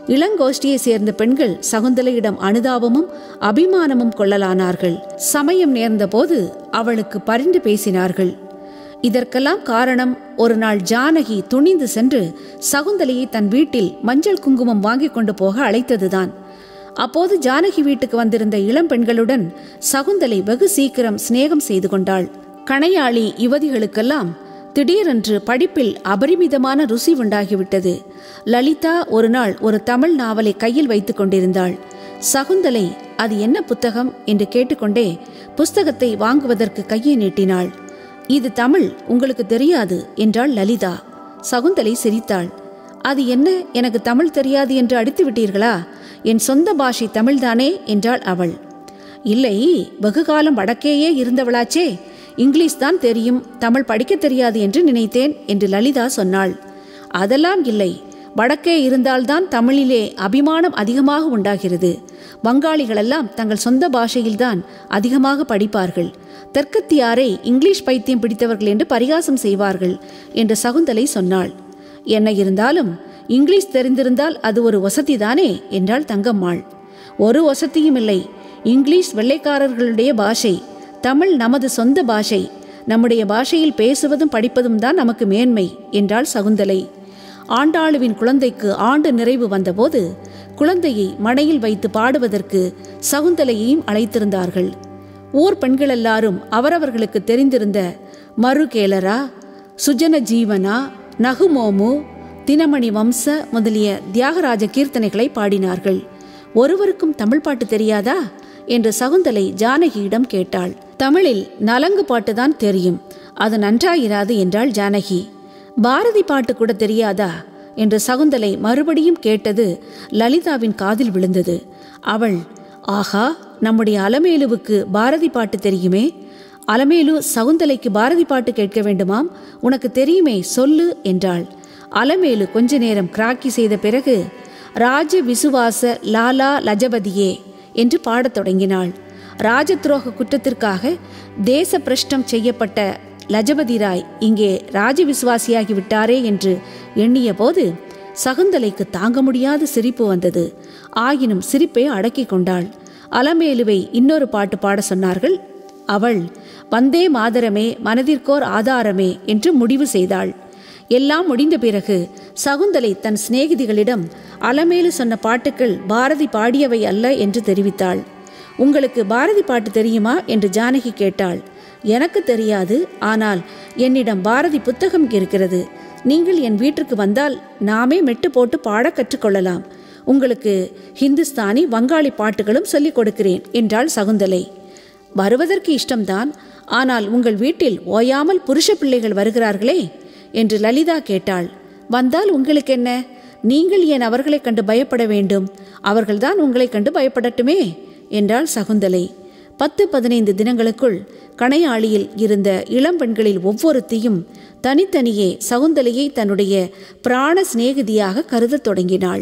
இளங்கோஷ்டியை சேர்ந்த பெண்கள் சகுந்தலையிடம் அனுதாபமும் அபிமானமும் கொள்ளலானார்கள் சமயம் நேர்ந்தபோது அவளுக்கு பரிந்து பேசினார்கள் இதற்கெல்லாம் காரணம் ஒரு நாள் ஜானகி துணிந்து சென்று சகுந்தலையை தன் வீட்டில் மஞ்சள் குங்குமம் வாங்கி கொண்டு போக அழைத்ததுதான் அப்போது ஜானகி வீட்டுக்கு வந்திருந்த இளம் பெண்களுடன் சகுந்தலை வெகு சீக்கிரம் சிநேகம் செய்து கொண்டாள் கணையாளி யுவதிகளுக்கெல்லாம் திடீரென்று படிப்பில் அபரிமிதமான ருசி உண்டாகிவிட்டது லலிதா ஒரு நாள் ஒரு தமிழ் நாவலை கையில் வைத்துக் கொண்டிருந்தாள் சகுந்தலை அது என்ன புத்தகம் என்று கேட்டுக்கொண்டே புஸ்தகத்தை வாங்குவதற்கு கையை நீட்டினாள் இது தமிழ் உங்களுக்கு தெரியாது என்றாள் லலிதா சகுந்தலை சிரித்தாள் அது என்ன எனக்கு தமிழ் தெரியாது என்று அடித்து விட்டீர்களா என் சொந்த பாஷை தமிழ்தானே என்றாள் அவள் இல்லை வெகுகாலம் வடக்கேயே இருந்தவளாச்சே இங்கிலீஷ் தான் தெரியும் தமிழ் படிக்க தெரியாது என்று நினைத்தேன் என்று லலிதா சொன்னாள் அதெல்லாம் இல்லை வடக்கே இருந்தால்தான் தமிழிலே அபிமானம் அதிகமாக உண்டாகிறது வங்காளிகளெல்லாம் தங்கள் சொந்த பாஷையில்தான் அதிகமாக படிப்பார்கள் தெற்கத்தியாரை இங்கிலீஷ் பைத்தியம் பிடித்தவர்கள் என்று பரிகாசம் செய்வார்கள் என்று சகுந்தலை சொன்னாள் என்ன இருந்தாலும் இங்கிலீஷ் தெரிந்திருந்தால் அது ஒரு வசதிதானே என்றாள் தங்கம்மாள் ஒரு வசதியும் இல்லை இங்கிலீஷ் வெள்ளைக்காரர்களுடைய பாஷை தமிழ் நமது சொந்த பாஷை நம்முடைய பாஷையில் பேசுவதும் படிப்பதும் தான் நமக்கு மேன்மை என்றாள் சகுந்தலை ஆண்டாளுவின் குழந்தைக்கு ஆண்டு நிறைவு வந்தபோது குழந்தையை மனையில் வைத்து பாடுவதற்கு சகுந்தலையையும் அழைத்திருந்தார்கள் ஊர் பெண்கள் எல்லாரும் அவரவர்களுக்கு தெரிந்திருந்த மறுகேலரா சுஜன ஜீவனா நகுமோமு தினமணி வம்ச முதலிய தியாகராஜ கீர்த்தனைகளை பாடினார்கள் ஒருவருக்கும் தமிழ் பாட்டு தெரியாதா என்று சகுந்தலை ஜானகியிடம் கேட்டாள் தமிழில் நலங்கு பாட்டுதான் தெரியும் அது நன்றாயிராது என்றாள் ஜானகி பாரதி பாட்டு கூட தெரியாதா என்று சகுந்தலை மறுபடியும் கேட்டது லலிதாவின் காதில் விழுந்தது அவள் ஆஹா நம்முடைய அலமேலுவுக்கு பாரதி பாட்டு தெரியுமே அலமேலு சகுந்தலைக்கு பாரதி பாட்டு கேட்க வேண்டுமாம் உனக்கு தெரியுமே சொல்லு என்றாள் அலமேலு கொஞ்ச நேரம் கிராக்கி செய்த பிறகு ராஜ விசுவாச லாலா லஜபதியே என்று பாடத் தொடங்கினாள் ராஜத்ரோக குற்றத்திற்காக தேச பிரஷ்டம் செய்யப்பட்ட லஜபதி ராய் இங்கே ராஜ விசுவாசியாகி விட்டாரே என்று எண்ணிய போது சகுந்தலைக்கு தாங்க முடியாத சிரிப்பு வந்தது ஆயினும் சிரிப்பை அடக்கிக் கொண்டாள் அலமேலுவை இன்னொரு பாட்டு பாட சொன்னார்கள் அவள் வந்தே மாதரமே மனதிற்கோர் ஆதாரமே என்று முடிவு செய்தாள் எல்லாம் முடிந்த பிறகு சகுந்தலை தன் சிநேகிதிகளிடம் அலமேலு சொன்ன பாட்டுக்கள் பாரதி பாடியவை அல்ல என்று தெரிவித்தாள் உங்களுக்கு பாரதி பாட்டு தெரியுமா என்று ஜானகி கேட்டாள் எனக்கு தெரியாது ஆனால் என்னிடம் பாரதி புத்தகம் இருக்கிறது நீங்கள் என் வீட்டிற்கு வந்தால் நாமே மெட்டு போட்டு பாட கற்றுக்கொள்ளலாம் உங்களுக்கு ஹிந்துஸ்தானி வங்காளி பாட்டுகளும் சொல்லிக் கொடுக்கிறேன் என்றாள் சகுந்தலை வருவதற்கு இஷ்டம்தான் ஆனால் உங்கள் வீட்டில் ஓயாமல் புருஷ பிள்ளைகள் வருகிறார்களே என்று லலிதா கேட்டாள் வந்தால் உங்களுக்கு என்ன நீங்கள் ஏன் அவர்களைக் கண்டு பயப்பட வேண்டும் அவர்கள்தான் உங்களைக் கண்டு பயப்படட்டுமே என்றாள் சகுந்தலை பத்து பதினைந்து தினங்களுக்குள் கணையாளியில் இருந்த இளம்பெண்களில் ஒவ்வொருத்தியும் தனித்தனியே சகுந்தலையை தன்னுடைய பிராண சிநேகிதியாக கருதத் தொடங்கினாள்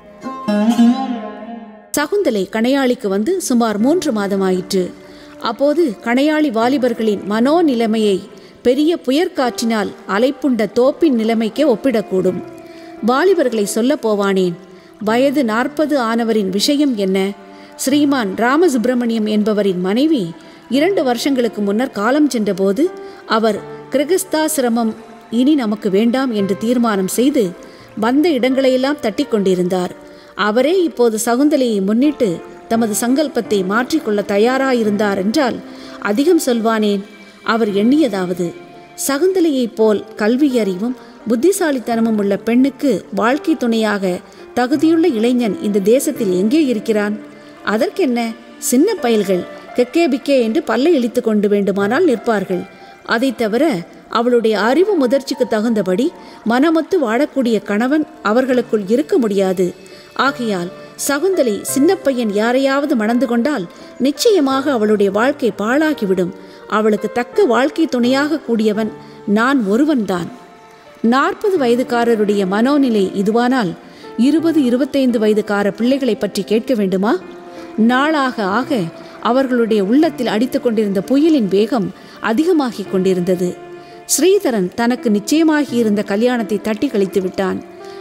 சகுந்தலை கணையாளிக்கு வந்து சுமார் மூன்று மாதமாயிற்று அப்போது கணையாளி வாலிபர்களின் மனோநிலைமையை பெரிய புயற்காற்றினால் அலைப்புண்ட தோப்பின் நிலைமைக்கே ஒப்பிடக்கூடும் வாலிபர்களை சொல்லப் போவானேன் வயது நாற்பது ஆனவரின் விஷயம் என்ன ஸ்ரீமான் ராமசுப்பிரமணியம் என்பவரின் மனைவி இரண்டு வருஷங்களுக்கு முன்னர் காலம் சென்றபோது அவர் கிரகஸ்தாசிரமம் இனி நமக்கு வேண்டாம் என்று தீர்மானம் செய்து வந்த இடங்களையெல்லாம் தட்டி கொண்டிருந்தார் அவரே இப்போது சகுந்தலையை முன்னிட்டு தமது சங்கல்பத்தை மாற்றிக்கொள்ள தயாராயிருந்தார் என்றால் அதிகம் சொல்வானேன் அவர் எண்ணியதாவது சகுந்தலையைப் போல் கல்வியறிவும் புத்திசாலித்தனமும் உள்ள பெண்ணுக்கு வாழ்க்கை துணையாக தகுதியுள்ள இளைஞன் இந்த தேசத்தில் எங்கே இருக்கிறான் அதற்கென்ன சின்ன பயல்கள் கெக்கே பிக்கே என்று பல்லை இழித்து கொண்டு வேண்டுமானால் நிற்பார்கள் அதைத் தவிர அவளுடைய அறிவு முதிர்ச்சிக்கு தகுந்தபடி மனமொத்து வாழக்கூடிய கணவன் அவர்களுக்குள் இருக்க முடியாது ஆகையால் சகுந்தலை சின்ன பையன் யாரையாவது மணந்து கொண்டால் நிச்சயமாக அவளுடைய வாழ்க்கை பாழாகிவிடும் அவளுக்கு தக்க வாழ்க்கை துணையாக கூடியவன் நான் ஒருவன்தான் நாற்பது வயதுக்காரருடைய மனோநிலை இதுவானால் இருபது இருபத்தைந்து வயதுக்கார பிள்ளைகளை பற்றி கேட்க வேண்டுமா நாளாக ஆக அவர்களுடைய உள்ளத்தில் அடித்து கொண்டிருந்த புயலின் வேகம் அதிகமாகிக் கொண்டிருந்தது ஸ்ரீதரன் தனக்கு நிச்சயமாகியிருந்த கல்யாணத்தை தட்டி கழித்து விட்டான்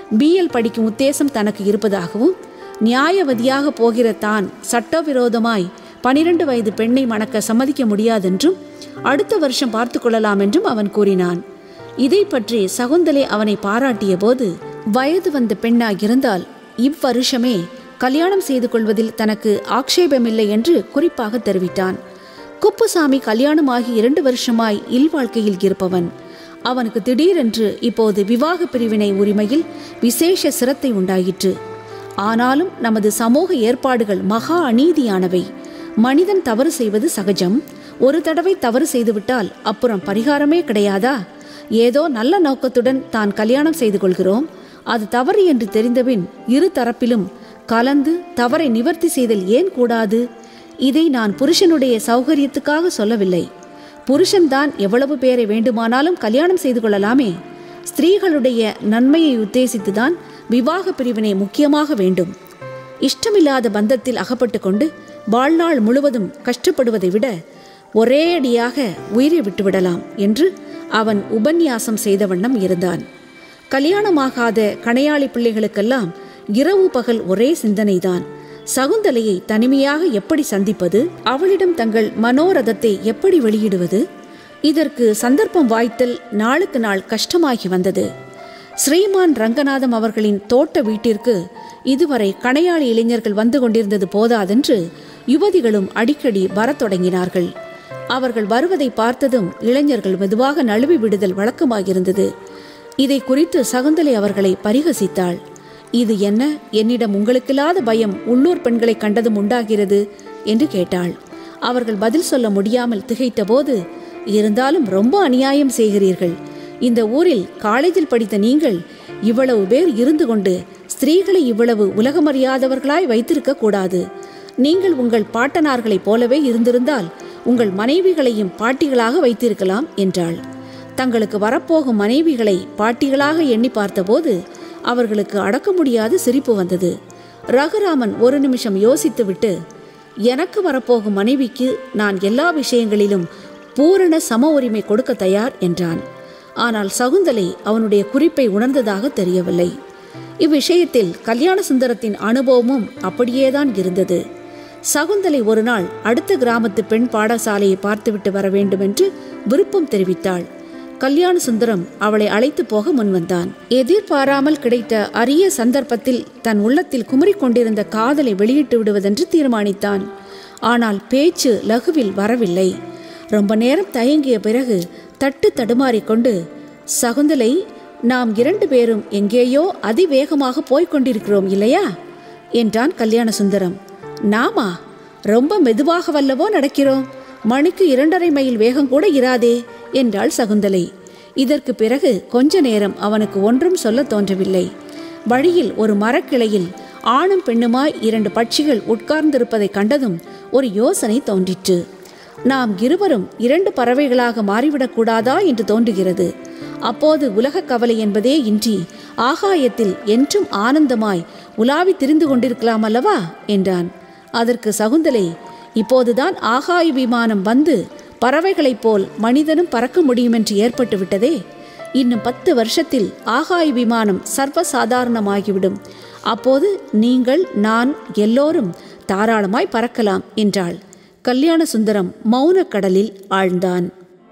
பிஎல் படிக்கும் உத்தேசம் தனக்கு இருப்பதாகவும் நியாயவதியாக போகிற தான் சட்டவிரோதமாய் பனிரெண்டு வயது பெண்ணை மணக்க சம்மதிக்க முடியாதென்றும் அடுத்த வருஷம் பார்த்து கொள்ளலாம் என்றும் அவன் கூறினான் இதை பற்றி சகுந்தலை அவனை பாராட்டிய போது வயது வந்த பெண்ணாயிருந்தால் இவ்வருஷமே கல்யாணம் செய்து கொள்வதில் தனக்கு ஆக்ஷேபமில்லை என்று குறிப்பாக தெரிவித்தான் குப்புசாமி கல்யாணமாகி இரண்டு வருஷமாய் இல்வாழ்க்கையில் இருப்பவன் அவனுக்கு திடீரென்று இப்போது விவாக பிரிவினை உரிமையில் விசேஷ சிரத்தை உண்டாயிற்று ஆனாலும் நமது சமூக ஏற்பாடுகள் மகா அநீதியானவை மனிதன் தவறு செய்வது சகஜம் ஒரு தடவை தவறு செய்துவிட்டால் அப்புறம் பரிகாரமே கிடையாதா ஏதோ நல்ல நோக்கத்துடன் தான் கல்யாணம் செய்து கொள்கிறோம் அது தவறு என்று தெரிந்தபின் இரு தரப்பிலும் கலந்து தவறை நிவர்த்தி செய்தல் ஏன் கூடாது இதை நான் புருஷனுடைய சௌகரியத்துக்காக சொல்லவில்லை புருஷன்தான் எவ்வளவு பேரை வேண்டுமானாலும் கல்யாணம் செய்து கொள்ளலாமே ஸ்திரீகளுடைய நன்மையை உத்தேசித்துதான் விவாக பிரிவினை முக்கியமாக வேண்டும் இஷ்டமில்லாத பந்தத்தில் அகப்பட்டு கொண்டு வாழ்நாள் முழுவதும் கஷ்டப்படுவதை விட ஒரே அடியாக உயிரை விட்டுவிடலாம் என்று அவன் உபன்யாசம் செய்த வண்ணம் இருந்தான் கல்யாணமாகாத கணையாளி பிள்ளைகளுக்கெல்லாம் இரவு பகல் ஒரே சிந்தனைதான் சகுந்தலையை தனிமையாக எப்படி சந்திப்பது அவளிடம் தங்கள் மனோரதத்தை எப்படி வெளியிடுவது இதற்கு சந்தர்ப்பம் வாய்த்தல் நாளுக்கு நாள் கஷ்டமாகி வந்தது ஸ்ரீமான் ரங்கநாதம் அவர்களின் தோட்ட வீட்டிற்கு இதுவரை கணையாளி இளைஞர்கள் வந்து கொண்டிருந்தது போதாதென்று யுவதிகளும் அடிக்கடி வரத் தொடங்கினார்கள் அவர்கள் வருவதை பார்த்ததும் இளைஞர்கள் மெதுவாக நழுவி விடுதல் வழக்கமாகிருந்தது இதை குறித்து சகுந்தலை அவர்களை பரிகசித்தாள் இது என்ன என்னிடம் உங்களுக்கில்லாத பயம் உள்ளூர் பெண்களை கண்டதும் உண்டாகிறது என்று கேட்டாள் அவர்கள் பதில் சொல்ல முடியாமல் திகைத்தபோது இருந்தாலும் ரொம்ப அநியாயம் செய்கிறீர்கள் இந்த ஊரில் காலேஜில் படித்த நீங்கள் இவ்வளவு பேர் இருந்து கொண்டு ஸ்திரீகளை இவ்வளவு உலகமறியாதவர்களாய் வைத்திருக்க கூடாது நீங்கள் உங்கள் பாட்டனார்களைப் போலவே இருந்திருந்தால் உங்கள் மனைவிகளையும் பாட்டிகளாக வைத்திருக்கலாம் என்றாள் தங்களுக்கு வரப்போகும் மனைவிகளை பாட்டிகளாக எண்ணி பார்த்தபோது அவர்களுக்கு அடக்க முடியாத சிரிப்பு வந்தது ரகுராமன் ஒரு நிமிஷம் யோசித்துவிட்டு எனக்கு வரப்போகும் மனைவிக்கு நான் எல்லா விஷயங்களிலும் பூரண சம உரிமை கொடுக்க தயார் என்றான் ஆனால் சகுந்தலை அவனுடைய குறிப்பை உணர்ந்ததாக தெரியவில்லை இவ்விஷயத்தில் கல்யாண சுந்தரத்தின் அனுபவமும் அப்படியேதான் இருந்தது சகுந்தலை ஒரு நாள் அடுத்த கிராமத்து பெண் பாடசாலையை பார்த்துவிட்டு வர வேண்டும் என்று விருப்பம் தெரிவித்தாள் கல்யாண சுந்தரம் அவளை அழைத்து போக முன்வந்தான் எதிர்பாராமல் கிடைத்த அரிய சந்தர்ப்பத்தில் தன் உள்ளத்தில் குமரிக் கொண்டிருந்த காதலை வெளியிட்டு விடுவதென்று தீர்மானித்தான் ஆனால் பேச்சு லகுவில் வரவில்லை ரொம்ப நேரம் தயங்கிய பிறகு தட்டு தடுமாறிக்கொண்டு சகுந்தலை நாம் இரண்டு பேரும் எங்கேயோ அதிவேகமாக போய்க் கொண்டிருக்கிறோம் இல்லையா என்றான் கல்யாண சுந்தரம் நாமா ரொம்ப மெதுவாக வல்லவோ நடக்கிறோம் மணிக்கு இரண்டரை மைல் வேகம் கூட இராதே என்றாள் சகுந்தலை இதற்கு பிறகு கொஞ்ச நேரம் அவனுக்கு ஒன்றும் சொல்ல தோன்றவில்லை வழியில் ஒரு மரக்கிளையில் ஆணும் பெண்ணுமாய் இரண்டு பட்சிகள் உட்கார்ந்திருப்பதைக் கண்டதும் ஒரு யோசனை தோன்றிற்று நாம் இருவரும் இரண்டு பறவைகளாக மாறிவிடக்கூடாதா என்று தோன்றுகிறது அப்போது உலகக் கவலை என்பதே இன்றி ஆகாயத்தில் என்றும் ஆனந்தமாய் உலாவி திரிந்து கொண்டிருக்கலாம் அல்லவா என்றான் அதற்கு சகுந்தலை இப்போதுதான் ஆகாய விமானம் வந்து பறவைகளைப் போல் மனிதனும் பறக்க முடியுமென்று ஏற்பட்டு விட்டதே இன்னும் பத்து வருஷத்தில் ஆகாய விமானம் சர்வசாதாரணமாகிவிடும் அப்போது நீங்கள் நான் எல்லோரும் தாராளமாய் பறக்கலாம் என்றாள் கல்யாண சுந்தரம் மௌனக் கடலில் ஆழ்ந்தான்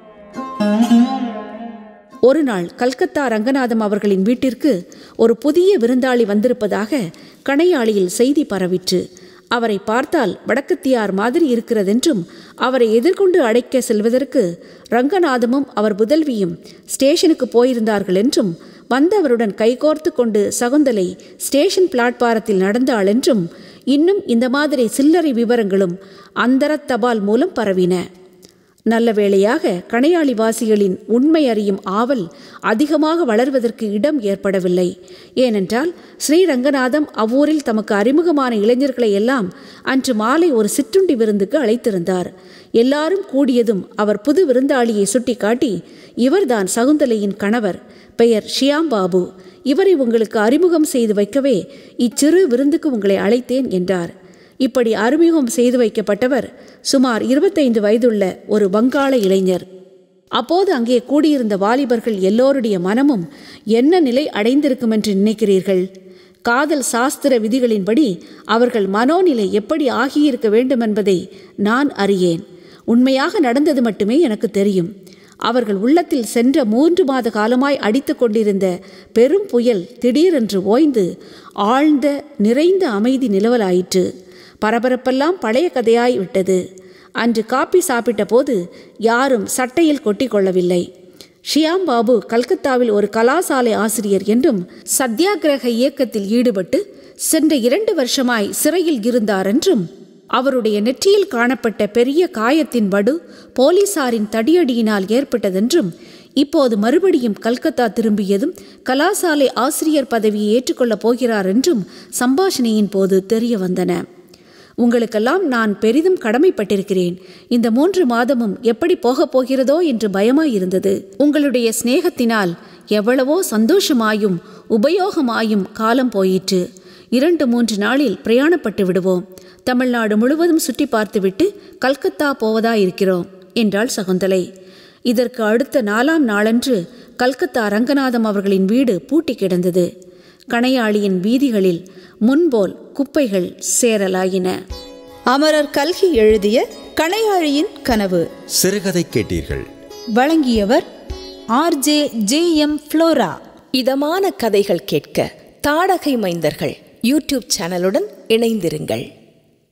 ஒரு நாள் கல்கத்தா ரங்கநாதம் அவர்களின் வீட்டிற்கு ஒரு புதிய விருந்தாளி வந்திருப்பதாக கணையாளியில் செய்தி பரவிற்று அவரை பார்த்தால் வடக்கத்தியார் மாதிரி இருக்கிறதென்றும் அவரை எதிர்கொண்டு அழைக்க செல்வதற்கு ரங்கநாதமும் அவர் புதல்வியும் ஸ்டேஷனுக்கு போயிருந்தார்கள் என்றும் வந்தவருடன் கைகோர்த்து கொண்டு சகுந்தலை ஸ்டேஷன் பிளாட்பாரத்தில் நடந்தாள் என்றும் இன்னும் இந்த மாதிரி சில்லறை விவரங்களும் அந்தரத் தபால் மூலம் பரவின நல்ல வேளையாக கணையாளி வாசிகளின் உண்மை அறியும் ஆவல் அதிகமாக வளர்வதற்கு இடம் ஏற்படவில்லை ஏனென்றால் ஸ்ரீரங்கநாதம் அவ்வூரில் தமக்கு அறிமுகமான இளைஞர்களை எல்லாம் அன்று மாலை ஒரு சிற்றுண்டி விருந்துக்கு அழைத்திருந்தார் எல்லாரும் கூடியதும் அவர் புது விருந்தாளியை சுட்டிக்காட்டி இவர்தான் சகுந்தலையின் கணவர் பெயர் ஷியாம் பாபு இவரை உங்களுக்கு அறிமுகம் செய்து வைக்கவே இச்சிறு விருந்துக்கு உங்களை அழைத்தேன் என்றார் இப்படி அறிமுகம் செய்து வைக்கப்பட்டவர் சுமார் இருபத்தைந்து வயதுள்ள ஒரு வங்காள இளைஞர் அப்போது அங்கே கூடியிருந்த வாலிபர்கள் எல்லோருடைய மனமும் என்ன நிலை அடைந்திருக்கும் என்று நினைக்கிறீர்கள் காதல் சாஸ்திர விதிகளின்படி அவர்கள் மனோநிலை எப்படி ஆகியிருக்க வேண்டும் என்பதை நான் அறியேன் உண்மையாக நடந்தது மட்டுமே எனக்கு தெரியும் அவர்கள் உள்ளத்தில் சென்ற மூன்று மாத காலமாய் அடித்து கொண்டிருந்த பெரும் புயல் திடீரென்று ஓய்ந்து ஆழ்ந்த நிறைந்த அமைதி நிலவலாயிற்று பரபரப்பெல்லாம் பழைய கதையாய் விட்டது அன்று காப்பி சாப்பிட்ட போது யாரும் சட்டையில் கொட்டி கொள்ளவில்லை ஷியாம் பாபு கல்கத்தாவில் ஒரு கலாசாலை ஆசிரியர் என்றும் சத்தியாகிரக இயக்கத்தில் ஈடுபட்டு சென்ற இரண்டு வருஷமாய் சிறையில் இருந்தார் என்றும் அவருடைய நெற்றியில் காணப்பட்ட பெரிய காயத்தின் வடு போலீசாரின் தடியடியினால் ஏற்பட்டதென்றும் இப்போது மறுபடியும் கல்கத்தா திரும்பியதும் கலாசாலை ஆசிரியர் பதவியை ஏற்றுக்கொள்ளப் போகிறார் என்றும் சம்பாஷணையின் போது தெரிய வந்தன உங்களுக்கெல்லாம் நான் பெரிதும் கடமைப்பட்டிருக்கிறேன் இந்த மூன்று மாதமும் எப்படி போகப் போகிறதோ என்று பயமாயிருந்தது உங்களுடைய சிநேகத்தினால் எவ்வளவோ சந்தோஷமாயும் உபயோகமாயும் காலம் போயிற்று இரண்டு மூன்று நாளில் பிரயாணப்பட்டு விடுவோம் தமிழ்நாடு முழுவதும் சுற்றி பார்த்துவிட்டு கல்கத்தா போவதாயிருக்கிறோம் என்றாள் சகுந்தலை இதற்கு அடுத்த நாலாம் நாளன்று கல்கத்தா ரங்கநாதம் அவர்களின் வீடு பூட்டி கிடந்தது கணையாளியின் வீதிகளில் முன்போல் குப்பைகள் சேரலாயின அமரர் கல்கி எழுதிய கணையாழியின் கனவு சிறுகதை கேட்டீர்கள் வழங்கியவர் ஆர்ஜே ஜே எம் ஃப்ளோரா இதமான கதைகள் கேட்க தாடகை மைந்தர்கள் யூடியூப் சேனலுடன் இணைந்திருங்கள்